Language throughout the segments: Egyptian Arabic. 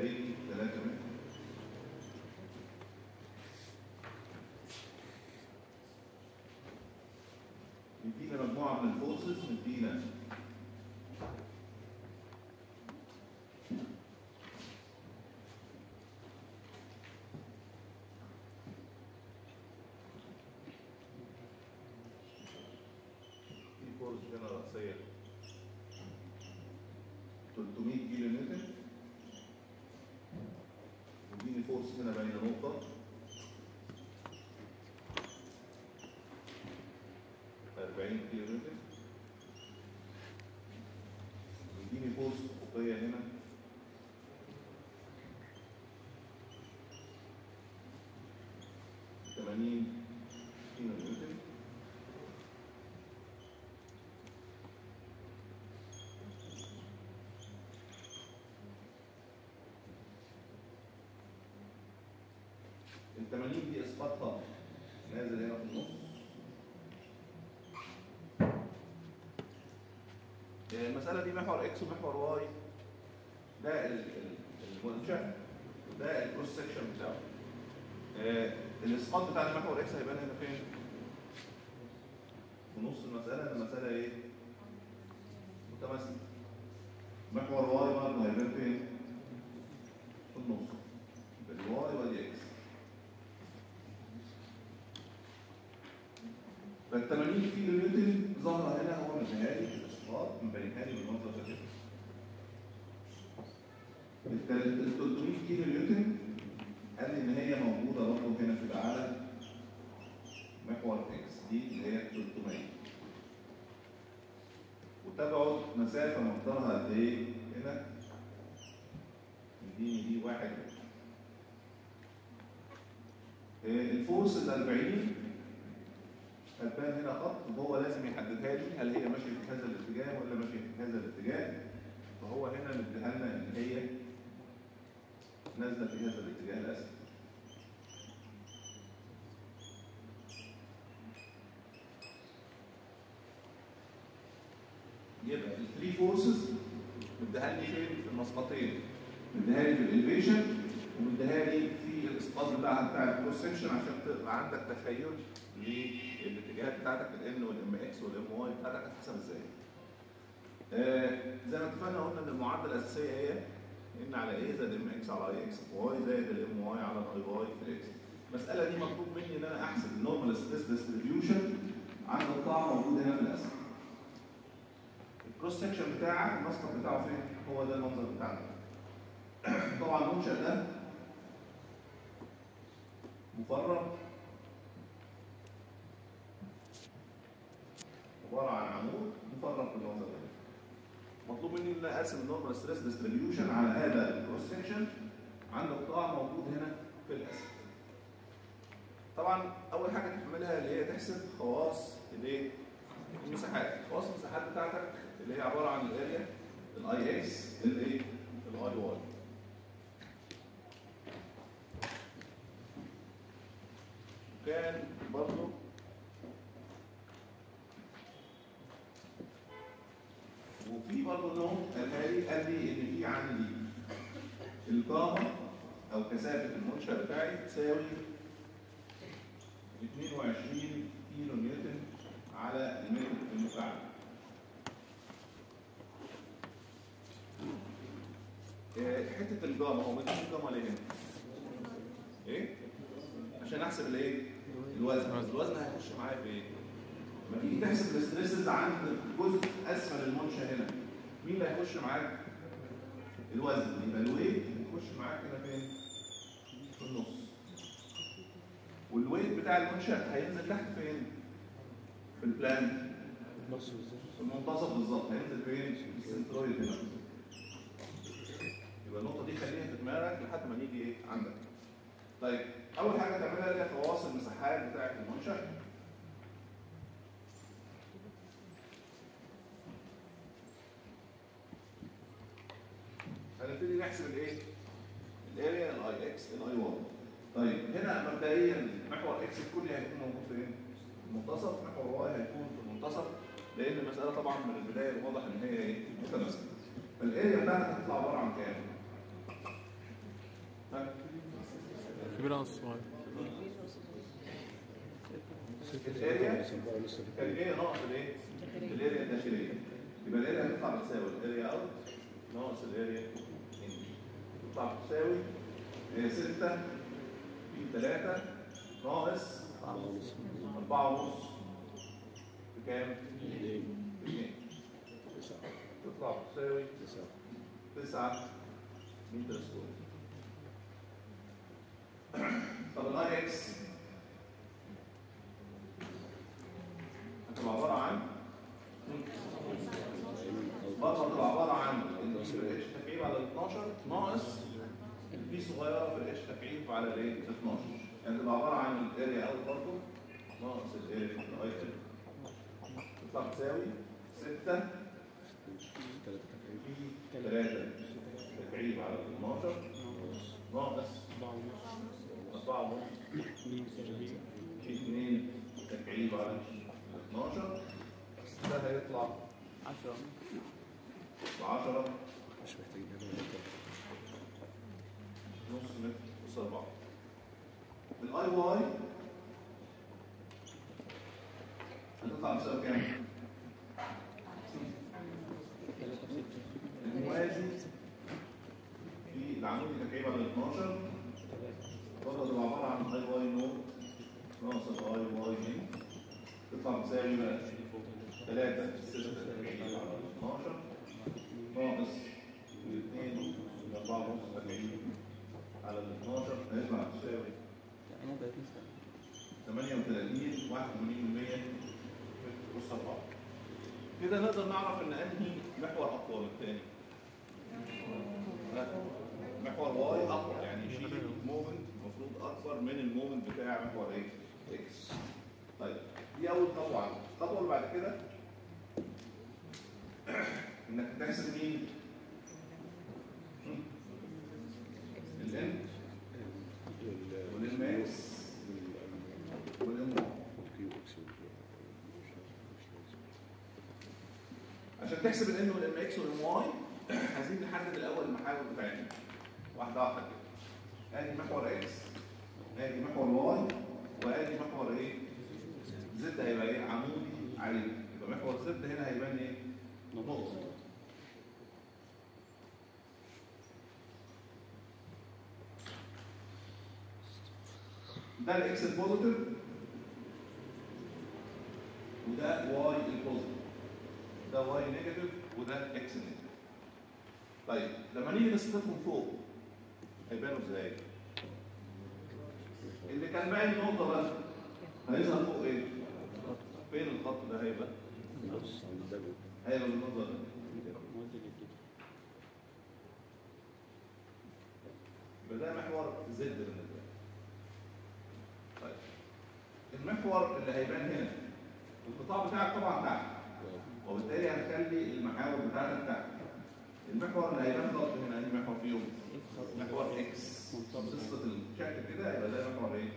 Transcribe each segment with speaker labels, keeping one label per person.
Speaker 1: دايرين 3 متر مدينا مجموعة من الفورسز مدينا في فورس هنا رأسية 300 كيلو نيوتن وديني فورس هنا بين نقطة 40 كيلو نيوتن ويديني فورس أفقية هنا ثمانين كيلو نيوتن الثمانين دي اسقاطها نازل هنا في النص المسألة دي محور اكس ومحور واي ده ال- ال- المنشأ ده الكروس سكشن بتاعه آه، الاسقاط بتاع المحور اكس هيبان هنا فين؟ في نص المسألة المسألة ايه؟ متماثلة محور واي برضه هيبان فين؟ في النص الواي والدي اكس فال 80 كيلو نيوتن ظهر هنا هو مبنيها لي في الاسقاط مبنيها لي بالمنظر ده كده ال 300 كيلو نيوتن قال لي ان هي موجوده برضه هنا في العالم محور اكس دي اللي هي 300 وتبعد مسافه مقدارها قد ايه هنا دي دي واحد آه، الفورس ال 40 هتبان هنا خط وهو لازم يحددها لي هل هي ماشيه في هذا الاتجاه ولا ماشيه في هذا الاتجاه فهو هنا مديها لنا ان هي نازله في هذا الاتجاه الاسفل يبقى الثري فورسز مديها لي فين في المسقطين مديها لي في الاليفيشن ومديها لي في الاسقاط بتاعها بتاع الكروس سكشن عشان تبقى عندك تخيل للاتجاهات بتاعتك الان والام اكس والام واي بتاعتك هتحسب ازاي. آه زي ما اتفقنا قلنا ان المعادله الاساسيه هي ان على ايه زائد ام اكس على اي اكس في واي زائد الام واي على الاي واي في الاكس. المساله دي مطلوب مني ان انا احسب النورمال ستريس ديستريبيوشن عند القاع موجود هنا في الاسفل. الكروس سكشن بتاعك المسقط بتاعه فين؟ هو ده المنظر بتاعنا. طبعا المنشأ ده مفرغ عباره عن عمود مفرغ بالمنظر ده. مطلوب مني ان انا ارسم النورمال ستريس ديستريبيوشن على هذا الكروس سكشن عند القاع موجود هنا في الاسفل. طبعا اول حاجه تعملها اللي هي تحسب خواص الايه؟ المساحات، خواص المساحات بتاعتك اللي هي عباره عن الاريا الاي اكس الايه؟ الاي واي. كان برضه وفي برضه نوع قالها لي قال لي ان في عندي القامه او كثافه المنشا بتاعي تساوي 22 كيلو نيوتن على المتر المكعب. آه، حته الجاما هو مديني الجاما ليه هنا؟ ايه؟ عشان احسب الايه؟ الوزن، الوزن هيخش معايا في ايه؟ لما تيجي تحسب الاستريسز عند الجزء اسفل المنشا هنا مين اللي هيخش معاك؟ الوزن يبقى الويت هيخش معاك هنا فين؟ في النص والويت بتاع المنشا هينزل تحت فين؟ في البلان
Speaker 2: نص بالظبط
Speaker 1: في المنتصف بالظبط هينزل فين؟ في السنترويد هنا يبقى النقطة دي خليها في دماغك لحد ما نيجي ايه عندك. طيب أول حاجة تعملها اللي هي خواص المساحات بتاعة المنشأ. هنبتدي نحسب الايه؟ الاريا الاي اكس الاي واي. طيب هنا مبدئيا محور اكس الكلي هيكون موجود فين؟ في المنتصف، محور واي هيكون في المنتصف لأن المسألة طبعا من البداية واضح إن هي ايه؟ متماثلة. فالاريا بتاعتك هتطلع عبارة عن كام؟
Speaker 2: كبير على الصغير
Speaker 1: الاريا كان ايه ناقص الايه؟ الاريا الداخليه يبقى الاريا هتطلع بتساوي الاريا اوت ناقص الاريا ان تطلع بتساوي 6 في 3 ناقص 4 ونص بكام؟ باثنين تطلع بتساوي 9 متر سكوير طب الاي اكس هتبقى عباره عن برضه هتبقى عباره عن الاتش تكعيب على 12 ناقص البي صغيره في الاتش تكعيب على الايه؟ 12 يعني تبقى عباره عن الاريا اوت برضه ناقص الاريا في الاي تطلع تساوي 6 في 3 تكعيب على 12 ناقص 4 ونص في 2 تكعيب على 12 ده هيطلع 10 10
Speaker 3: مش محتاجين هنا
Speaker 1: نص متر أس 4 الاي واي هتطلع بتساوي كام؟ الموازي في العمود تكعيب على 12 برضه تبقى عباره عن اي واي نو ناقص الاي واي ان تطلع بتساوي بقى 3 6 تكعيب على 12 ناقص الاثنين 4 ونص تكعيب على ال 12 هيطلع تساوي 38 81% بص 4 كده نقدر نعرف ان انهي محور اقوى من الثاني محور واي اقوى يعني يشيل المومنت المفروض اكبر من المومنت بتاع محور ايه؟ اكس طيب دي اول خطوه عندك الخطوه اللي بعد كده انك تحسب مين؟ الان والماكس والام عشان تحسب الان والام اكس والام واي عايزين نحدد الاول المحاور بتاعتنا واحده واحده كده ادي محور اكس ادي محور واي وادي محور ايه زد هيبقى ايه عمودي عليه يبقى محور زد هنا هيبان ايه نقطه ده الاكس البوزيتيف وده واي البوزيتيف ده واي نيجاتيف وده اكس نيجاتيف طيب لما نيجي نسقطهم فوق هيبانوا ازاي؟ اللي كان باقي نقطة بس هيظهر فوق ايه؟ فين الخط ده هيبقى؟ هيبقى بالنقطة ده يبقى ده محور زد بالنسبة لي. طيب المحور اللي هيبان هنا القطاع بتاعك طبعا تحت وبالتالي هنخلي المحاور بتاعتك تحت المحور اللي هيبان خط هنا اي محور فيهم محور اكس قصه الشكل كده يبقى ده محور ايه؟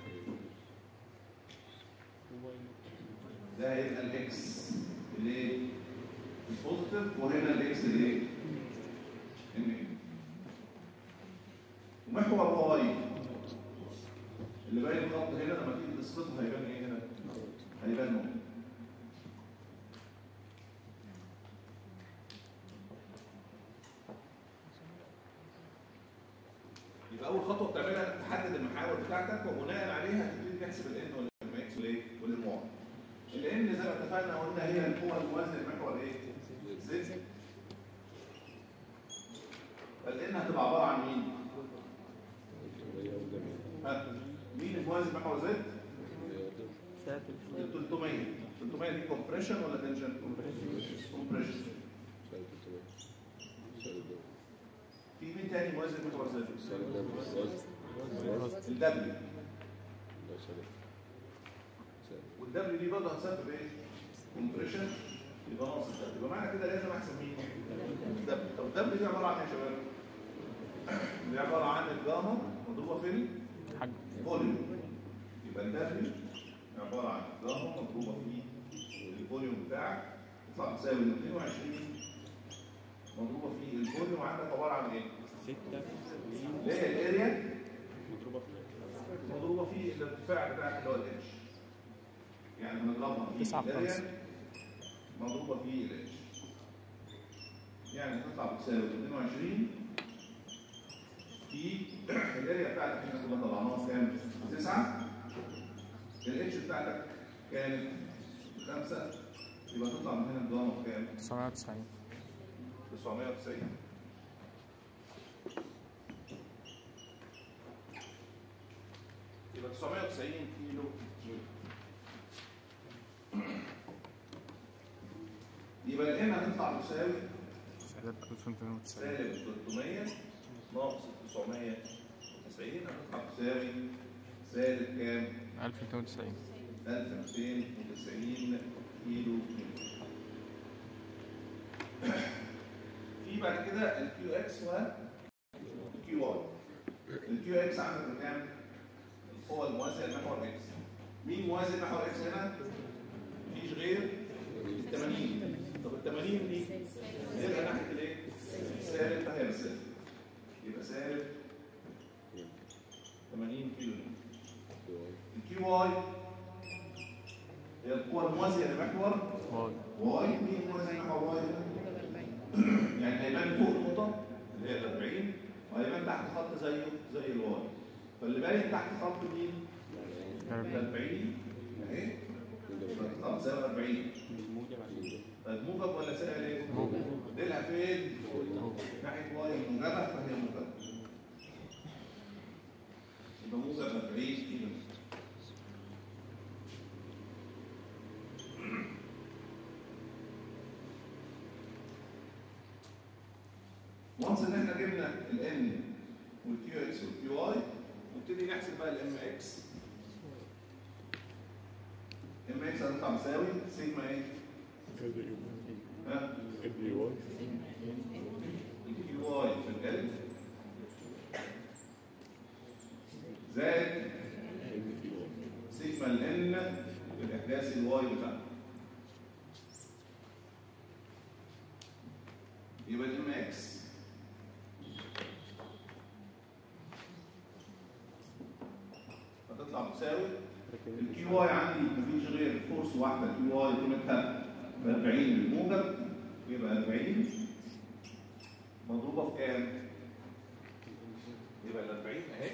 Speaker 1: ده هيبقى الاكس الايه؟ البوزيتيف وهنا الاكس الايه؟ النيجاتيف ومحور واي اللي باين الخط هنا لما تيجي تسقطه هيبان ايه هنا؟ هيبان نقطه يبقى اول خطوه بتعملها انك تحدد المحاور بتاعتك وبناء عليها تبتدي تحسب الان والام اكس والايه والام واي. الان زي ما اتفقنا قلنا هي القوه الموازيه للمحور ايه؟ زد فالان هتبقى عباره عن مين؟ ها مين الموازي لمحور زد؟ 300 300 دي كومبريشن ولا تنشن؟ كومبريشن في مين تاني موازي لمحور زد؟ الدبليو والدبليو دي برضه هتسبب ايه؟ كومبريشن يبقى ناقص الدبليو يبقى معنى كده لازم احسب مين؟ الدبليو طب الدبليو دي عباره عن ايه يا شباب؟ دي عباره عن الجاما مضروبه في
Speaker 2: حجم
Speaker 1: الفوليوم يبقى الدبليو عباره عن جاما مضروبه في الفوليوم بتاعك تطلع تساوي 22 مضروبه في الفوليوم عندك عباره عن ايه؟
Speaker 2: ستة
Speaker 1: اللي هي الاريا
Speaker 2: مضروبة في
Speaker 1: مضروبه في الارتفاع بتاعك اللي هو الاتش يعني بنضربها في
Speaker 2: تسعة في
Speaker 1: الاريا
Speaker 2: خمسة.
Speaker 1: مضروبه في الاتش يعني هتطلع بتساوي 22 في الاريا بتاعتك احنا كنا طلعناها كام؟ 9 الاتش بتاعتك كانت 5 يبقى تطلع من هنا الضغط بكام؟
Speaker 2: 990
Speaker 1: 990 يبقى 990 كيلو نيوتن يبقى الام هتطلع تساوي
Speaker 2: سالب 1290
Speaker 1: سالب 300 ناقص 990 هتطلع تساوي سالب كام؟
Speaker 2: 1290
Speaker 1: 1290 كيلو نيوتن في بعد كده الكيو اكس والكيو واي الكيو اكس عندك بكام؟ القوة الموازية لمحور اكس مين موازي لمحور اكس هنا؟ مفيش غير ال 80 طب ال 80 دي نرجع ناحية الايه؟ سالب فهي بسالب يبقى سالب 80 كيلو نيوتن الكيو واي هي القوة الموازية لمحور
Speaker 2: واي
Speaker 1: واي مين موازي لمحور واي؟ يعني هيبان فوق النقطة اللي هي ال 40 وهيبان تحت خط زيه زي الواي فاللي باين تحت خط مين؟ ال 40 اهي يبقى الخط تساوي 40 طيب موجب ولا سالب ايه؟
Speaker 2: موجب.
Speaker 1: ديلها فين؟ ناحية واي موجبة فهي موجبة يبقى موجب 40 كيلو وانس ان احنا جبنا الان والكيو اكس والكيو واي نبتدي نحسب بقى الام اكس ام اكس هتطلع مساوي سيجما ايه؟ ها؟ الكيو واي في ال زائد سيجما الان في الاحداث الواي بتاعنا يبقى الام اكس هتطلع تساوي الكيو واي عندي مفيش غير فورس واحده كيو واي قيمتها ب 40 بالموجب يبقى 40 مضروبه في كام؟ يبقى ال 40 اهي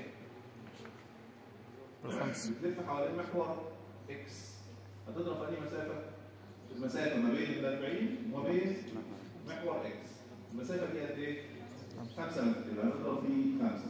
Speaker 2: بالخمس
Speaker 1: بتلف حوالين محور اكس هتضرب في انهي مسافه؟ المسافه ما بين ال 40 وما بين محور اكس المسافه دي قد ايه؟ 5 متر يبقى هنضرب في 5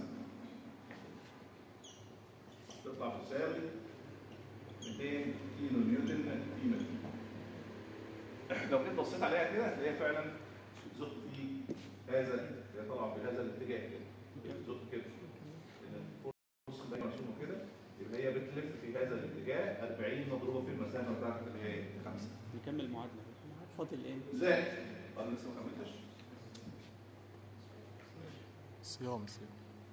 Speaker 1: تطلع تساوي 200 كيلو نيوتن في متر لو جيت بصيت عليها كده هتلاقيها فعلا بتزق في هذا هي طالعه في هذا الاتجاه كده بتزق كده لان الفرصه زي مرسومه كده يبقى هي بتلف في هذا الاتجاه 40 مضروبه في المسافه بتاعتك اللي هي 5
Speaker 3: نكمل المعادلة فاضل ايه؟
Speaker 1: زائد انا لسه ما كملتش
Speaker 2: صيام صيام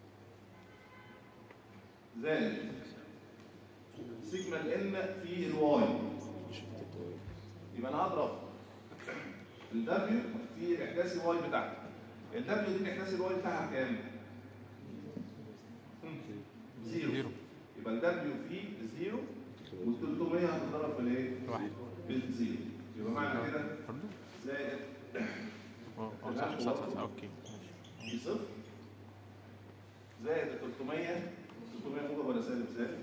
Speaker 1: زائد سيجما الان في الواي يبقى انا هضرب الدبليو في الاحداث الواي بتاعتي الدبليو دي الاحداث الواي بتاعها كام؟ زيرو
Speaker 2: زيرو.
Speaker 1: يبقى الدبليو في زيرو وال 300 هتضرب في الايه؟
Speaker 2: واحد
Speaker 1: بالزيرو يبقى معنى كده
Speaker 2: برضه؟
Speaker 1: زائد
Speaker 2: اه اه صح صح صح اوكي ماشي
Speaker 1: في صفر زائد ال 300 300 موجب ولا سالب سالب؟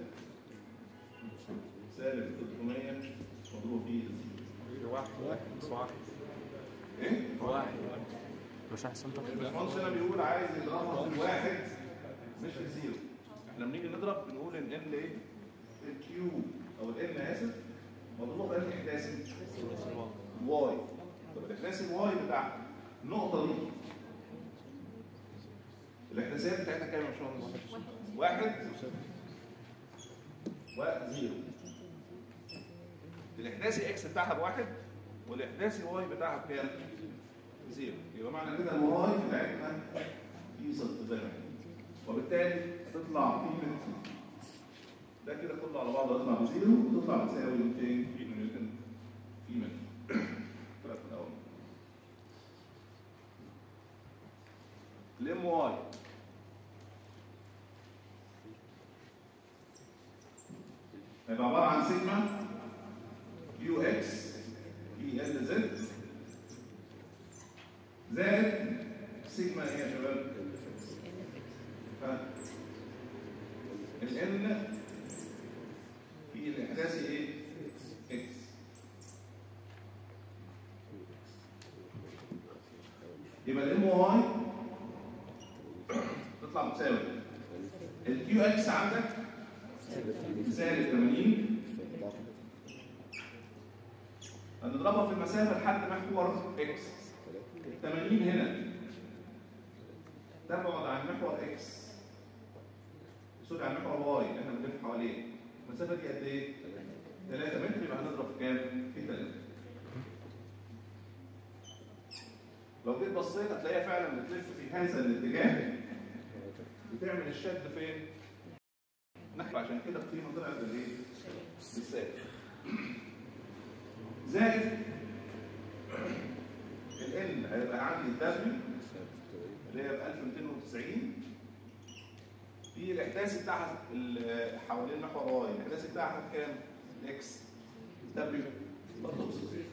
Speaker 1: سالب 300 مضروب فيه الزيرو
Speaker 3: واحد واحد
Speaker 1: ايه؟
Speaker 3: واحد
Speaker 2: مش احسن طب
Speaker 1: الباشمهندس هنا بيقول عايز يضربها في واحد مش في زيرو احنا بنيجي نضرب بنقول ان ان ايه؟ الكيو او الان اسف مضروبه في انهي احداث؟ واي طب الاحداث الواي بتاع النقطه دي الاحداثيات بتاعتها كام يا باشمهندس؟ واحد وزيرو الاحداثي اكس بتاعها بواحد والاحداثي واي بتاعها بكام؟ زيرو يبقى معنى كده الواي بتاعتنا في صفر زي ما هي وبالتالي هتطلع قيمه ده كده كله على بعضه هيطلع بزيرو وتطلع بتساوي 200 كيلو نيوتن في متر الطرف الاول الام واي هيبقى عباره عن سيجما يو اكس في ال زد زائد سيجما ايه يا شباب؟ ال n في الاحداثي ايه؟ اكس يبقى الام واي تطلع مساوي الكيو اكس عندك سالب 80 هنضربها في المسافه لحد محور اكس 80 هنا تبعد عن محور اكس سوري عن محور واي اللي احنا بنلف حواليه المسافه دي قد ايه؟ 3 متر يبقى هنضرب في كام؟ في 3 لو جيت بصيت هتلاقيها فعلا بتلف في هذا الاتجاه بتعمل الشد فين؟ نحو عشان كده القيمه طلعت بالايه؟ بالسالب زائد ال n هيبقى عندي الدبليو اللي هي ب 1290 في الاحداثي بتاعها ال- حوالين محور واي الاحداثي بتاعها كام؟ اكس دبليو برضه بصفر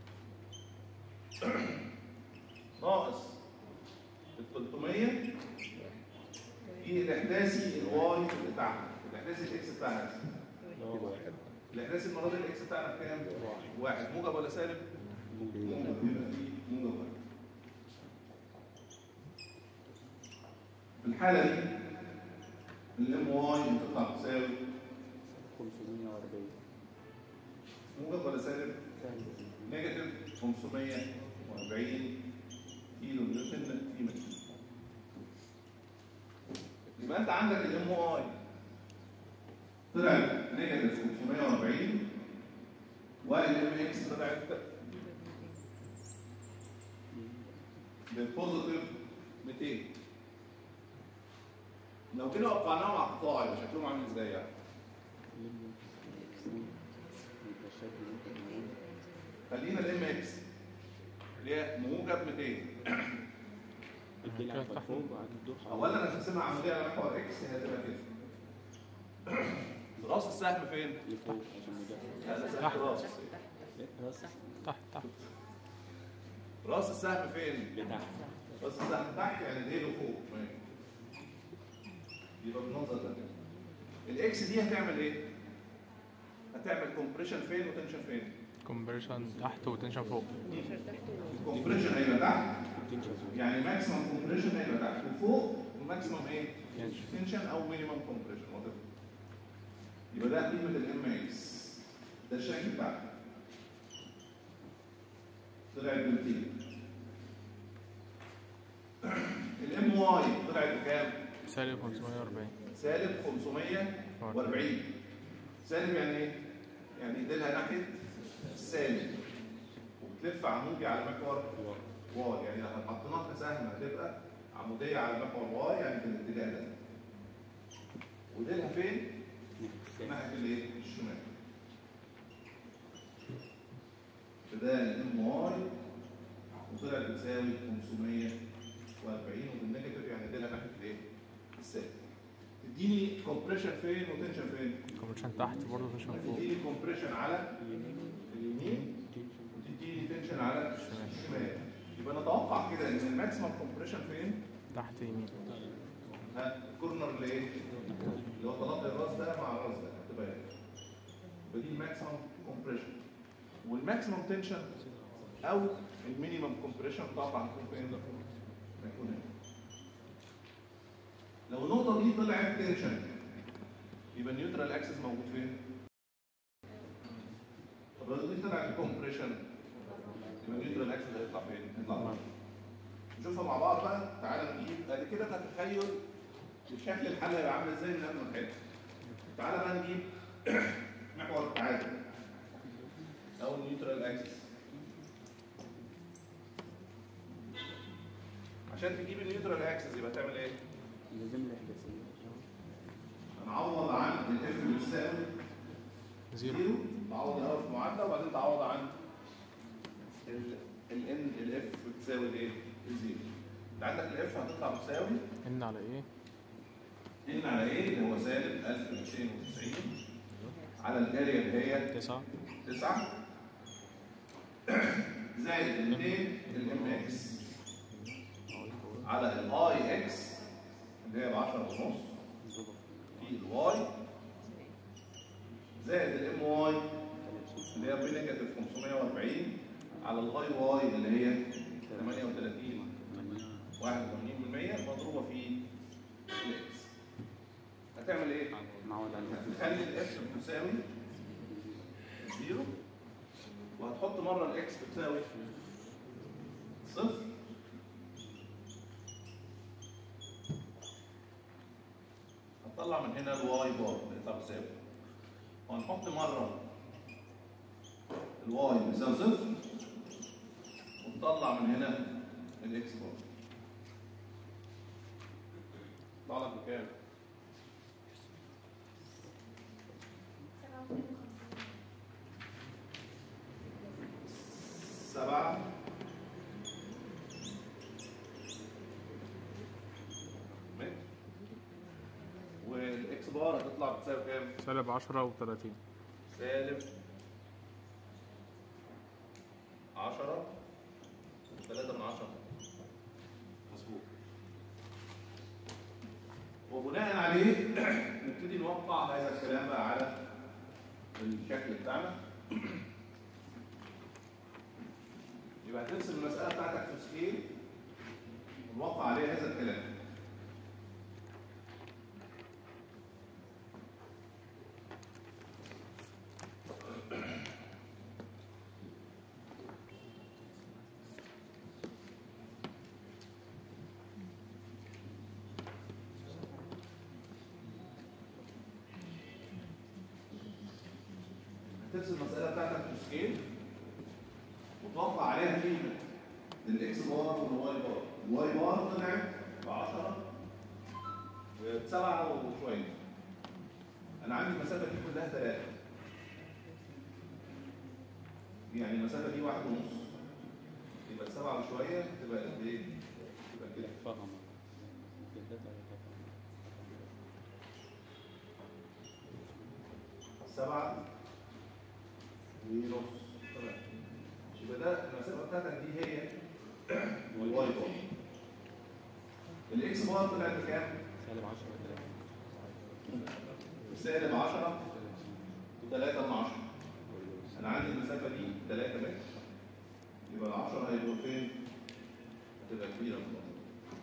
Speaker 1: ناقص ال 300 في الاحداثي الواي بتاعها الاحداثي الاكس بتاعها الاحداثي المره دي الاكس بتاعنا بكام؟ واحد موجب ولا سالب؟ موجب يبقى في موجب واحد. في الحاله دي الام واي بتطلع تساوي
Speaker 3: 540
Speaker 1: موجب ولا سالب؟ نيجاتيف 540 كيلو نيوتن في متر يبقى انت عندك الام واي طلع نيجاتيف 540 والام اكس طلعت بالبوزيتيف 200 لو كده وقعناهم على القطاع يبقى شكلهم عامل ازاي يعني؟ خلينا الام اكس اللي هي موجب 200
Speaker 3: الدلع فوق وبعد الدور
Speaker 1: اولا انا هقسمها عموديه على محور اكس هتبقى كده راس السهم فين؟
Speaker 3: لفوق عشان مدافع
Speaker 1: لا ده سهم راس
Speaker 3: راس
Speaker 2: تحت تحت
Speaker 1: راس السهم فين؟
Speaker 3: لتحت
Speaker 1: راس السهم تحت يعني الايه فوق ماشي. يبقى بالمنظر ده الاكس دي هتعمل ايه؟ هتعمل كومبريشن فين وتنشن فين؟
Speaker 2: كومبريشن تحت وتنشن فوق
Speaker 1: الكومبريشن هيبقى تحت
Speaker 3: تنشف فوق
Speaker 1: يعني ماكسيمم كومبريشن هيبقى تحت وفوق وماكسيمم ايه؟
Speaker 2: Tension.
Speaker 1: تنشن او مينيمم كومبريشن يبقى ده قيمه الام اكس ده الشكل بتاعها طلعت ب 200 الام واي طلعت بكام؟
Speaker 2: سالب 540
Speaker 1: سالب 540 سالب يعني ايه؟ يعني ايديها ناحيه السالب وبتلف عمودي على محور واي يعني لو حطيناها كسهم هتبقى عموديه على محور واي يعني في الاتجاه ده وديلها فين؟ ناحيه الايه؟ الشمال فده الام واي وطلعت بتساوي 540 وبالنيجاتيف يعني ديلها ناحيه الايه؟ السالب تديني كومبريشن فين وتنشن فين؟
Speaker 2: كومبريشن تحت برضه تنشن فوق
Speaker 1: تديني كومبريشن على اليمين وتديني تنشن على الشمال يبقى نتوقع كده ان الماكسيمم كومبريشن فين؟
Speaker 2: تحت يمين
Speaker 1: ها الكورنر اللي ايه؟ اللي هو تلاقي الراس ده مع الراس ده هتبقى ايه؟ يبقى دي الماكسيمم كومبريشن والماكسيمم تنشن او المينيمم كومبريشن طبعا هتكون فين؟ هتكون هنا لو النقطة دي طلعت تنشن يبقى النيوترال اكسس موجود فين؟ طب لو دي طلعت كومبريشن يبقى النيوترال اكسس هيطلع فين؟ هيطلع بره. نشوفها مع بعض بقى تعالى نجيب ادي كده تتخيل شكل الحل هيبقى عامل ازاي من قبل ما نحل تعالى بقى نجيب محور التعادل او النيوترال اكسس عشان تجيب النيوترال اكسس يبقى تعمل ايه؟
Speaker 3: لازم الاحداثيه
Speaker 1: هنعوض عن الاف بتساوي
Speaker 2: زيرو
Speaker 1: زيرو تعوض الاول في معادله وبعدين تعوض عن ال ان الاف بتساوي الايه؟ الزيرو انت عندك الاف هتطلع بتساوي
Speaker 2: ان على ايه
Speaker 1: ان على ايه اللي هو سالب 1290 على الاريا اللي هي
Speaker 2: تسعة
Speaker 1: 9 زائد الاثنين الام اكس على الاي اكس اللي هي ب 10 ونص في الواي زائد الام واي اللي هي بنيجاتيف 540 على الهاي واي اللي هي 38 81% مضروبه في الاكس هتعمل ايه؟
Speaker 3: معود على
Speaker 1: هتخلي الاكس بتساوي زيرو وهتحط مره الاكس بتساوي صفر هتطلع من هنا الواي بار بيطلع بيساوي وهنحط مره الواي بيساوي صفر ونطلع من هنا الاكس بار طلع لك بكام؟ سبعة متر والاكس بار هتطلع بتساوي كام؟
Speaker 2: سالب عشرة وتلاتين
Speaker 1: سالب عشرة ثلاثة من عشرة مظبوط وبناء عليه نبتدي نوقع هذا الكلام بقى على الشكل بتاعنا يبقى هترسم المسألة بتاعتك في سكيل ونوقع عليها هذا الكلام هترسم المسألة بتاعتك في سكيل وتوقع عليها قيمة للإكس بار والواي بار الواي بار طلعت ب 10 بسبعة وشوية أنا عندي المسافة دي كلها ثلاثة يعني المسافة دي واحد ونص يبقى سبعة وشوية تبقى قد إيه؟ تبقى كده
Speaker 3: فهم جدات على فهم
Speaker 1: سبعة ونص تمام يبقى ده المسافة بتاعتك دي هي الواي بار الاكس بار طلعت بكام؟
Speaker 3: سالب 10
Speaker 1: سالب 10 و3 من 10 انا عندي المسافة دي 3 متر يبقى ال 10 هيبقوا فين؟ هتبقى كبيرة من الأرض.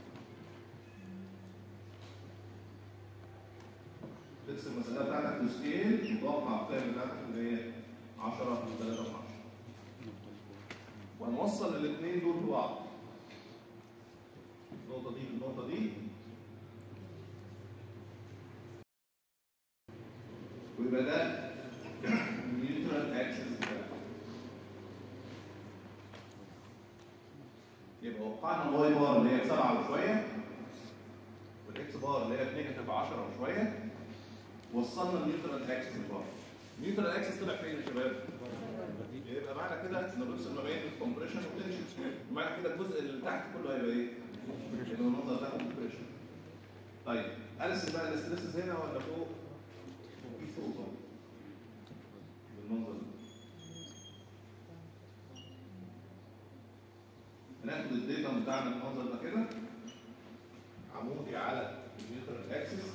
Speaker 1: ترسم المسألة بتاعتك بسكيل وتوقع القيم بتاعتك اللي هي 10 و3 من 10 وهنوصل الاثنين دول ببعض النقطة دي بالنقطة دي ويبقى ده النيوترال اكسس بتاعك يبقى وقعنا الواي بار اللي هي بسبعة وشوية والاكس بار اللي هي بنيجاتيف 10 وشوية وصلنا النيوترال اكسس ببعض النيوترال اكسس طلع فين يا شباب؟ يبقى معنى كده ان بنفصل ما بين الكومبريشن والتنشن معنى كده الجزء اللي تحت كله هيبقى ايه؟ يبقى المنظر ده كومبريشن طيب ارسم بقى الاستريسز هنا ولا فوق؟ في فوق طبعا بالمنظر ده هناخد الداتا بتاعنا بالمنظر ده كده عمودي على النيوترال اكسس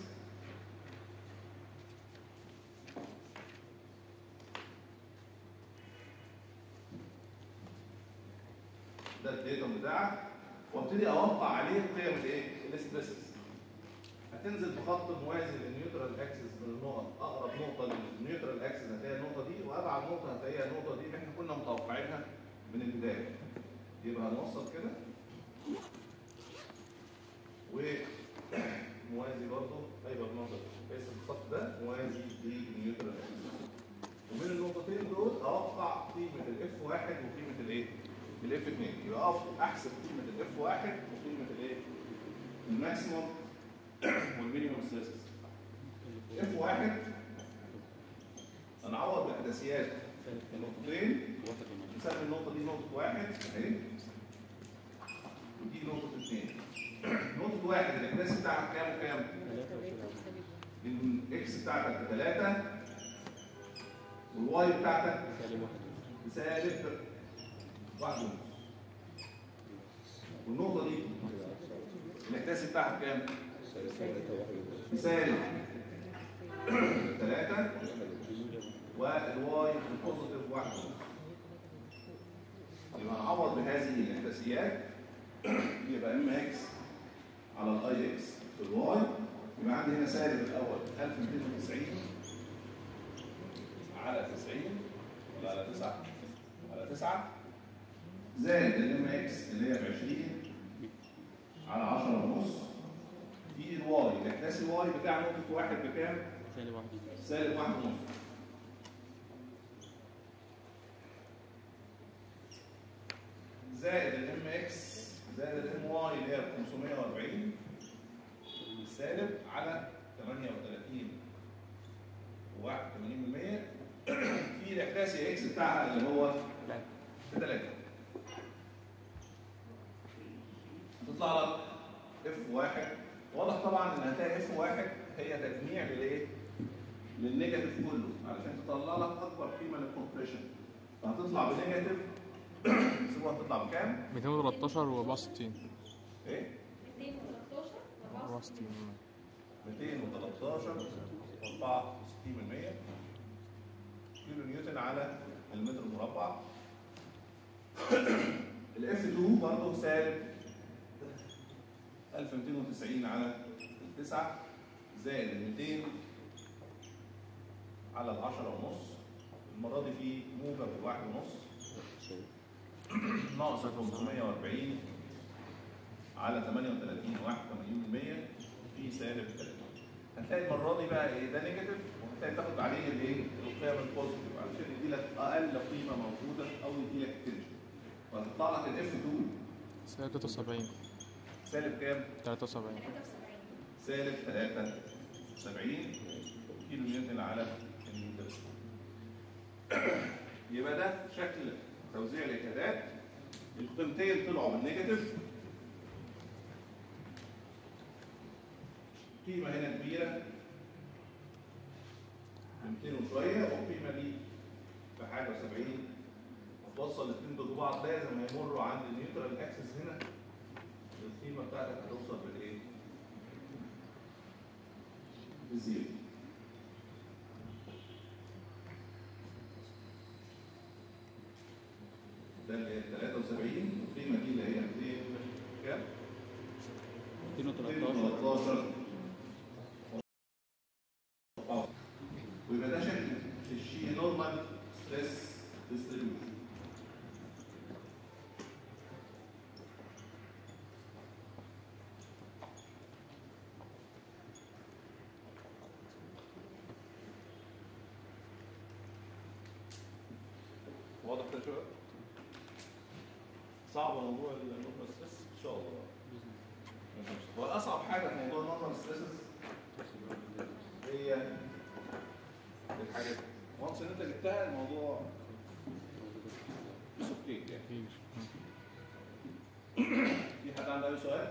Speaker 1: ده الداتا بتاعك وابتدي اوقع عليه قيم الايه؟ الاستريسز هتنزل بخط موازي للنيوترال اكسس من النقط اقرب نقطه للنيوترال اكسس هتلاقي النقطه دي وابعد نقطه هتلاقيها النقطه دي اللي احنا كنا متوقعينها من البدايه يبقى هنوصل كده وموازي برضه هيبقى بنظر بس الخط ده موازي للنيوترال اكسس ومن النقطتين دول اوقع قيمه الاف واحد وقيمه الايه؟ الاف 2 يبقى اقف احسب قيمه الاف واحد وقيمه الايه؟ الماكسيموم والمينيموم ستريسز اف واحد هنعوض باحداثيات النقطتين نسمي النقطه دي نقطه واحد اهي ودي نقطه اثنين نقطه واحد الاحداث بتاعها كام وكام؟ الاكس بتاعتك 3 والواي بتاعتك
Speaker 3: سالب واحد
Speaker 1: بسالب واحد ونص والنقطة دي الاحداث بتاعها بكام؟ بسالب ثلاثة والواي بوزيتيف واحد ونص يبقى نعوض بهذه الاحداثيات يبقى ام اكس على الاي اكس في الواي يبقى عندي هنا سالب الاول 1290 على 90 ولا على 9 على 9 زائد الام اكس اللي هي ب 20 على 10 ونص في الواي الاحداث الواي بتاع نقطة واحد بكام؟
Speaker 3: سالب واحد
Speaker 1: سالب واحد ونص زائد الام اكس زائد الام واي اللي هي 540 سالب على 38 و81% في الاحداثي اكس بتاعها اللي هو
Speaker 3: لا
Speaker 1: في 3 تطلع لك اف واحد واضح طبعا ان هتلاقي اف واحد هي تجميع للايه؟ للنيجاتيف كله علشان تطلع لك اكبر قيمه للكومبريشن فهتطلع بنيجاتيف سيبوها هتطلع بكام؟
Speaker 2: 213 و 64
Speaker 1: ايه؟
Speaker 4: 213
Speaker 2: 64
Speaker 1: 213 64 من 100 كيلو نيوتن على المتر المربع الاف 2 برضه سالب 1290 على التسعة زائد ال 200 على ال 10 ونص المرة دي في موجب واحد ونص ناقص 540 على 38 81% في سالب 3 هتلاقي المره دي بقى ايه ده نيجاتيف وهتلاقي تاخد عليه الايه القيم البوزيتيف علشان يدي لك اقل قيمه موجوده او يدي لك التنشن وهتطلع لك الاف 2
Speaker 2: 73
Speaker 1: سالب كام؟
Speaker 2: 73
Speaker 1: سالب 73 كيلو نيوتن على النيوتن يبقى ده شكل توزيع الاجهادات القيمتين طلعوا بالنيجاتيف قيمة هنا كبيرة 200 وشوية والقيمة دي بحاجة 70 هتوصل الاثنين دول ببعض لازم هيمروا عند النيوترال اكسس هنا القيمة بتاعتك هتوصل بالايه؟ بزيرو ده اللي هي 73 القيمة دي اللي هي 200 كام؟
Speaker 3: 213
Speaker 1: 213 اه ويبقى ده شكل الشي نورمال ستريس ديستريبيوشن واضح كده شويه؟ صعب موضوع النورمال ستريس ان شاء الله واصعب حاجه في موضوع النورمال ستريسز هي الحاجات وانس ان انت جبتها الموضوع مش اوكي يعني
Speaker 2: كتير
Speaker 1: في حد عنده اي سؤال؟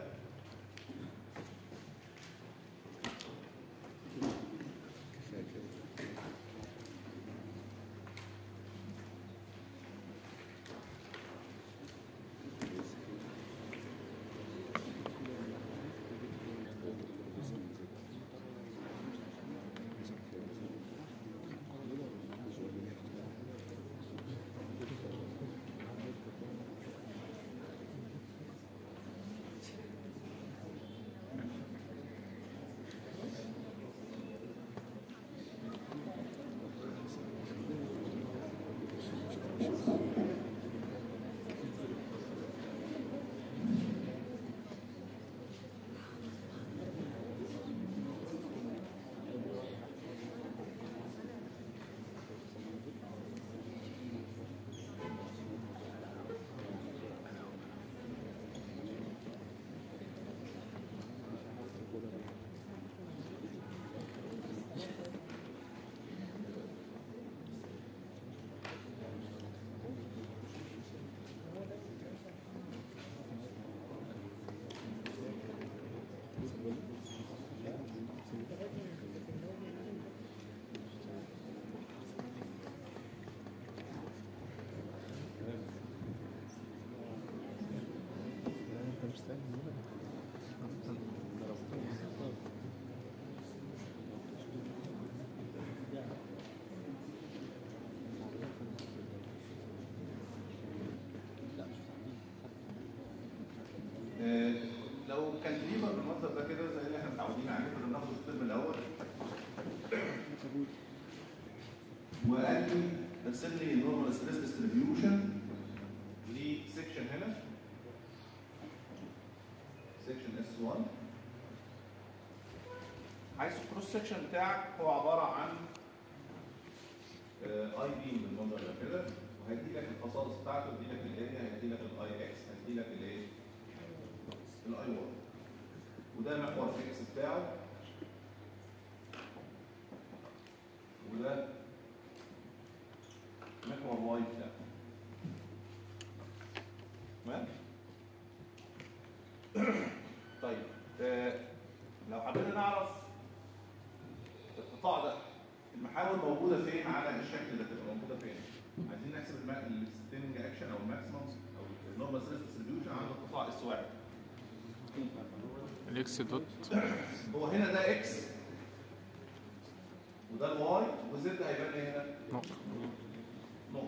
Speaker 1: لو كان ليفر بالمنظر ده كده زي اللي احنا متعودين عليه كنا بناخده في الترم الاول وقال لي ارسم لي نورمال ستريس ديستريبيوشن لسكشن هنا سكشن اس 1 حيث الكروس سكشن بتاعك هو عباره عن اي بي بالمنظر ده كده وهيدي لك الخصائص بتاعته هيدي لك الاريا هيدي لك الاي اكس هيدي لك الايه الاي واي وده محور الاكس بتاعه وده محور واي بتاعه تمام طيب آه لو حبينا نعرف القطاع ده المحاور موجوده فين على الشكل ده تبقى موجوده فين عايزين نحسب الستيمنج اكشن او الماكسيمم او النورمال ستريس ديستريبيوشن عند القطاع اس واحد
Speaker 2: الاكس دوت
Speaker 1: هو هنا ده اكس وده الواي وزد هيبان ايه هنا؟
Speaker 2: نقطة
Speaker 1: نقطة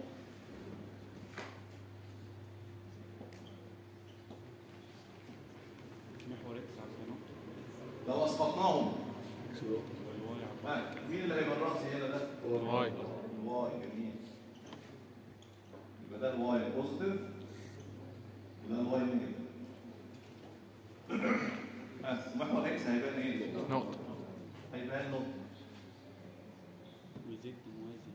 Speaker 3: محور اكس على نقطة
Speaker 1: لو اسقطناهم
Speaker 3: والواي على
Speaker 1: ها مين اللي هيبقى الرأسي هنا ده؟
Speaker 2: الواي
Speaker 1: الواي جميل يبقى ده الواي بوزيتيف وده الواي نيجاتيف ها محور اكس هيبان ايه؟
Speaker 2: نقطة
Speaker 1: هيبان نقطة
Speaker 3: وزد موازي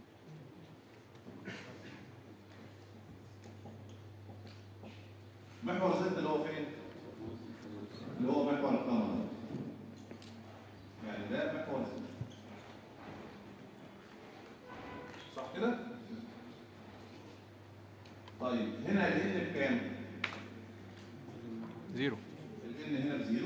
Speaker 1: محور زد اللي هو فين؟ اللي هو محور القمر ده. يعني ده محور زد صح كده؟ طيب هنا الان بكام؟
Speaker 2: زيرو
Speaker 1: الان هنا بزيرو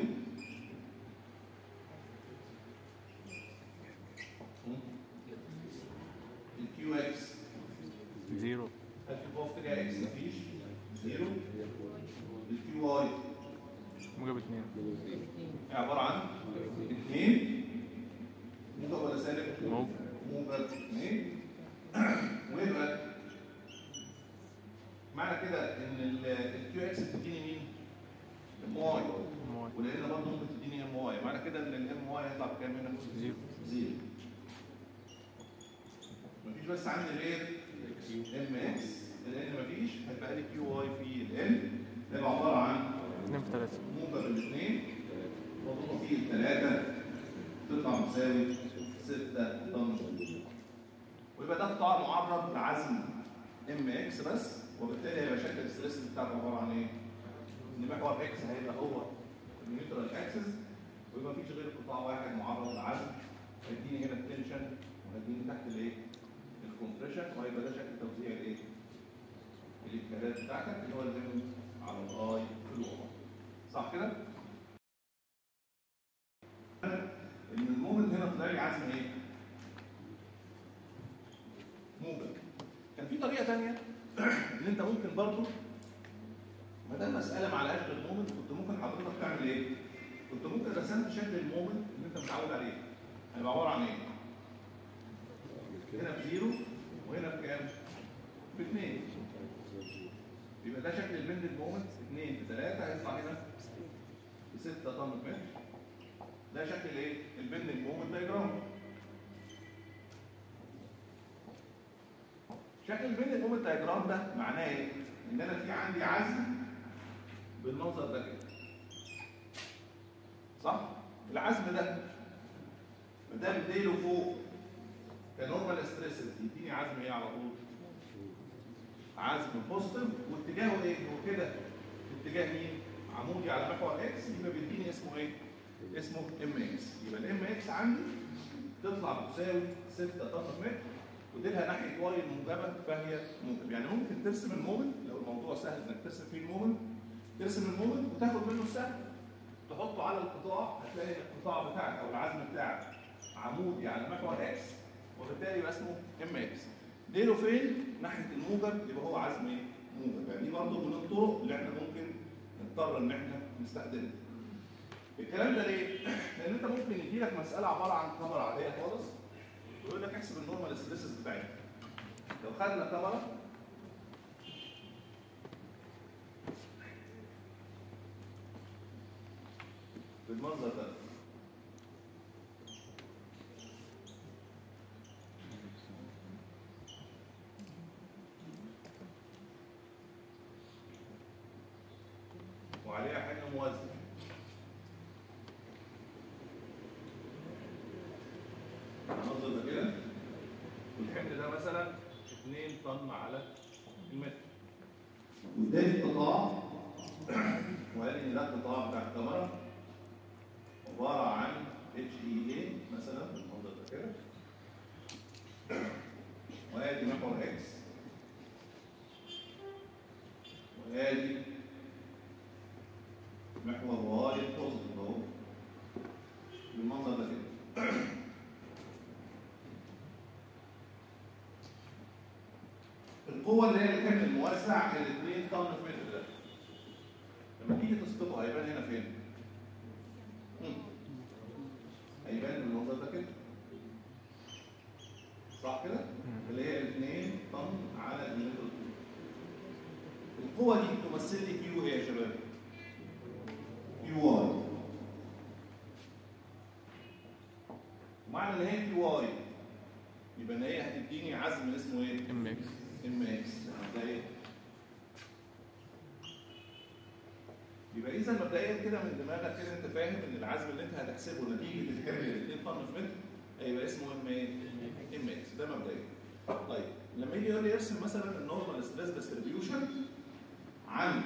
Speaker 1: الكيو اكس
Speaker 2: زيرو
Speaker 1: هل في قوة تجاه اكس مفيش زيرو الكيو واي
Speaker 2: موجب اتنين
Speaker 1: هي عبارة عن اثنين موجب ولا سالب؟
Speaker 2: موجب.
Speaker 1: موجب اثنين ويبقى معنى كده ان الكيو اكس بتديني مين؟ ام واي
Speaker 2: موي.
Speaker 1: ولان برضه ممكن تديني ام واي معنى كده ان الام واي هيطلع بكام هنا؟
Speaker 2: زيرو
Speaker 1: زيرو مفيش بس عندي غير ام اكس الان مفيش هيبقى لي كيو واي في الان هيبقى عباره عن
Speaker 2: اتنين في تلاتة
Speaker 1: موجب الاثنين مضروبه فيه الثلاثه تطلع مساوي 6 طن ويبقى ده قطاع معرض لعزم ام اكس بس وبالتالي هيبقى شكل الستريس بتاعته عباره عن ايه؟ ان محور اكس هيبقى هو النيوترال اكسس ويبقى مفيش غير قطاع واحد معرض للعزم هيديني هنا التنشن وهيديني تحت الايه؟ الكومبريشن وهيبقى ده شكل توزيع الايه؟ الامكانيات بتاعتك اللي هو الليمت على الاي في الواقع صح كده؟ ان المومنت هنا طلع لي عزم ايه؟ موجب كان في طريقه ثانيه ان انت ممكن برضو ما دام مساله ما عليهاش غير مومنت كنت ممكن حضرتك تعمل ايه؟ كنت ممكن رسمت شكل المومنت اللي انت متعود عليه هيبقى عباره عن ايه؟ هنا بزيرو وهنا بكام؟ باثنين يبقى ده شكل البند مومنت 2 في 3 هيطلع هنا ب 6 طن متر ده شكل الايه؟ البند مومنت دايجرام شكل البند مومنت دايجرام ده معناه ايه؟ ان انا في عندي عزم بالمنظر ده كده صح؟ العزم ده ما دام ديله فوق كنورمال ستريس يديني عزم ايه على طول؟ عزم بوزيتيف واتجاهه ايه؟ هو كده في اتجاه مين؟ عمودي على محور اكس يبقى بيديني اسمه ايه؟ اسمه ام اكس يبقى الام اكس عندي تطلع تساوي 6 طن متر وديلها ناحيه واي الموجبه فهي موجب يعني ممكن ترسم المومنت لو الموضوع سهل انك ترسم فيه المومنت ترسم المومنت وتاخد منه السهم تحطه على القطاع هتلاقي ان القطاع بتاعك او العزم بتاعك عمودي على محور اكس وبالتالي يبقى اسمه ام اكس ديله فين؟ ناحيه الموجب يبقى هو عزم ايه؟ موجب يعني دي برضه من الطرق اللي احنا ممكن نضطر ان احنا نستخدمها. الكلام ده ليه؟ لان انت ممكن يجي لك مساله عباره عن كاميرا عاديه خالص ويقول لك احسب النورمال ستريسز بتاعتها. لو خدنا كاميرا بالمنظر ده وعليها حمل موزع المنظر ده كده والحمل ده مثلا 2 طن على المتر واداني قطاع وقال ان ده القطاع بتاع الكاميرا عباره عن اتش اي اي مثلا بالمنظر ده كده وادي محور اكس وادي محور واي بوزيتيف اهو بالمنظر ده كده القوة اللي هي الحمل الموسع ال 2 طن في متر ده لما تيجي تسقطه هيبان هنا فين؟ مم. هيبان بالمنظر ده كده صح كده؟ اللي هي ال 2 طن على المتر القوة دي تمثل لي كيو ايه يا شباب؟ كيو واي ومعنى ان هي كيو واي يبقى ان هي هتديني عزم اسمه ايه؟
Speaker 2: ام اكس
Speaker 1: ام اكس ده ايه؟ يبقى اذا مبدئيا كده من دماغك كده انت فاهم ان العزم اللي انت هتحسبه نتيجه الحمل 2 طن في متر هيبقى اسمه ام ايه؟ ام اكس ده مبدئيا. طيب لما يجي يقول لي ارسم مثلا النورمال ستريس ديستريبيوشن عن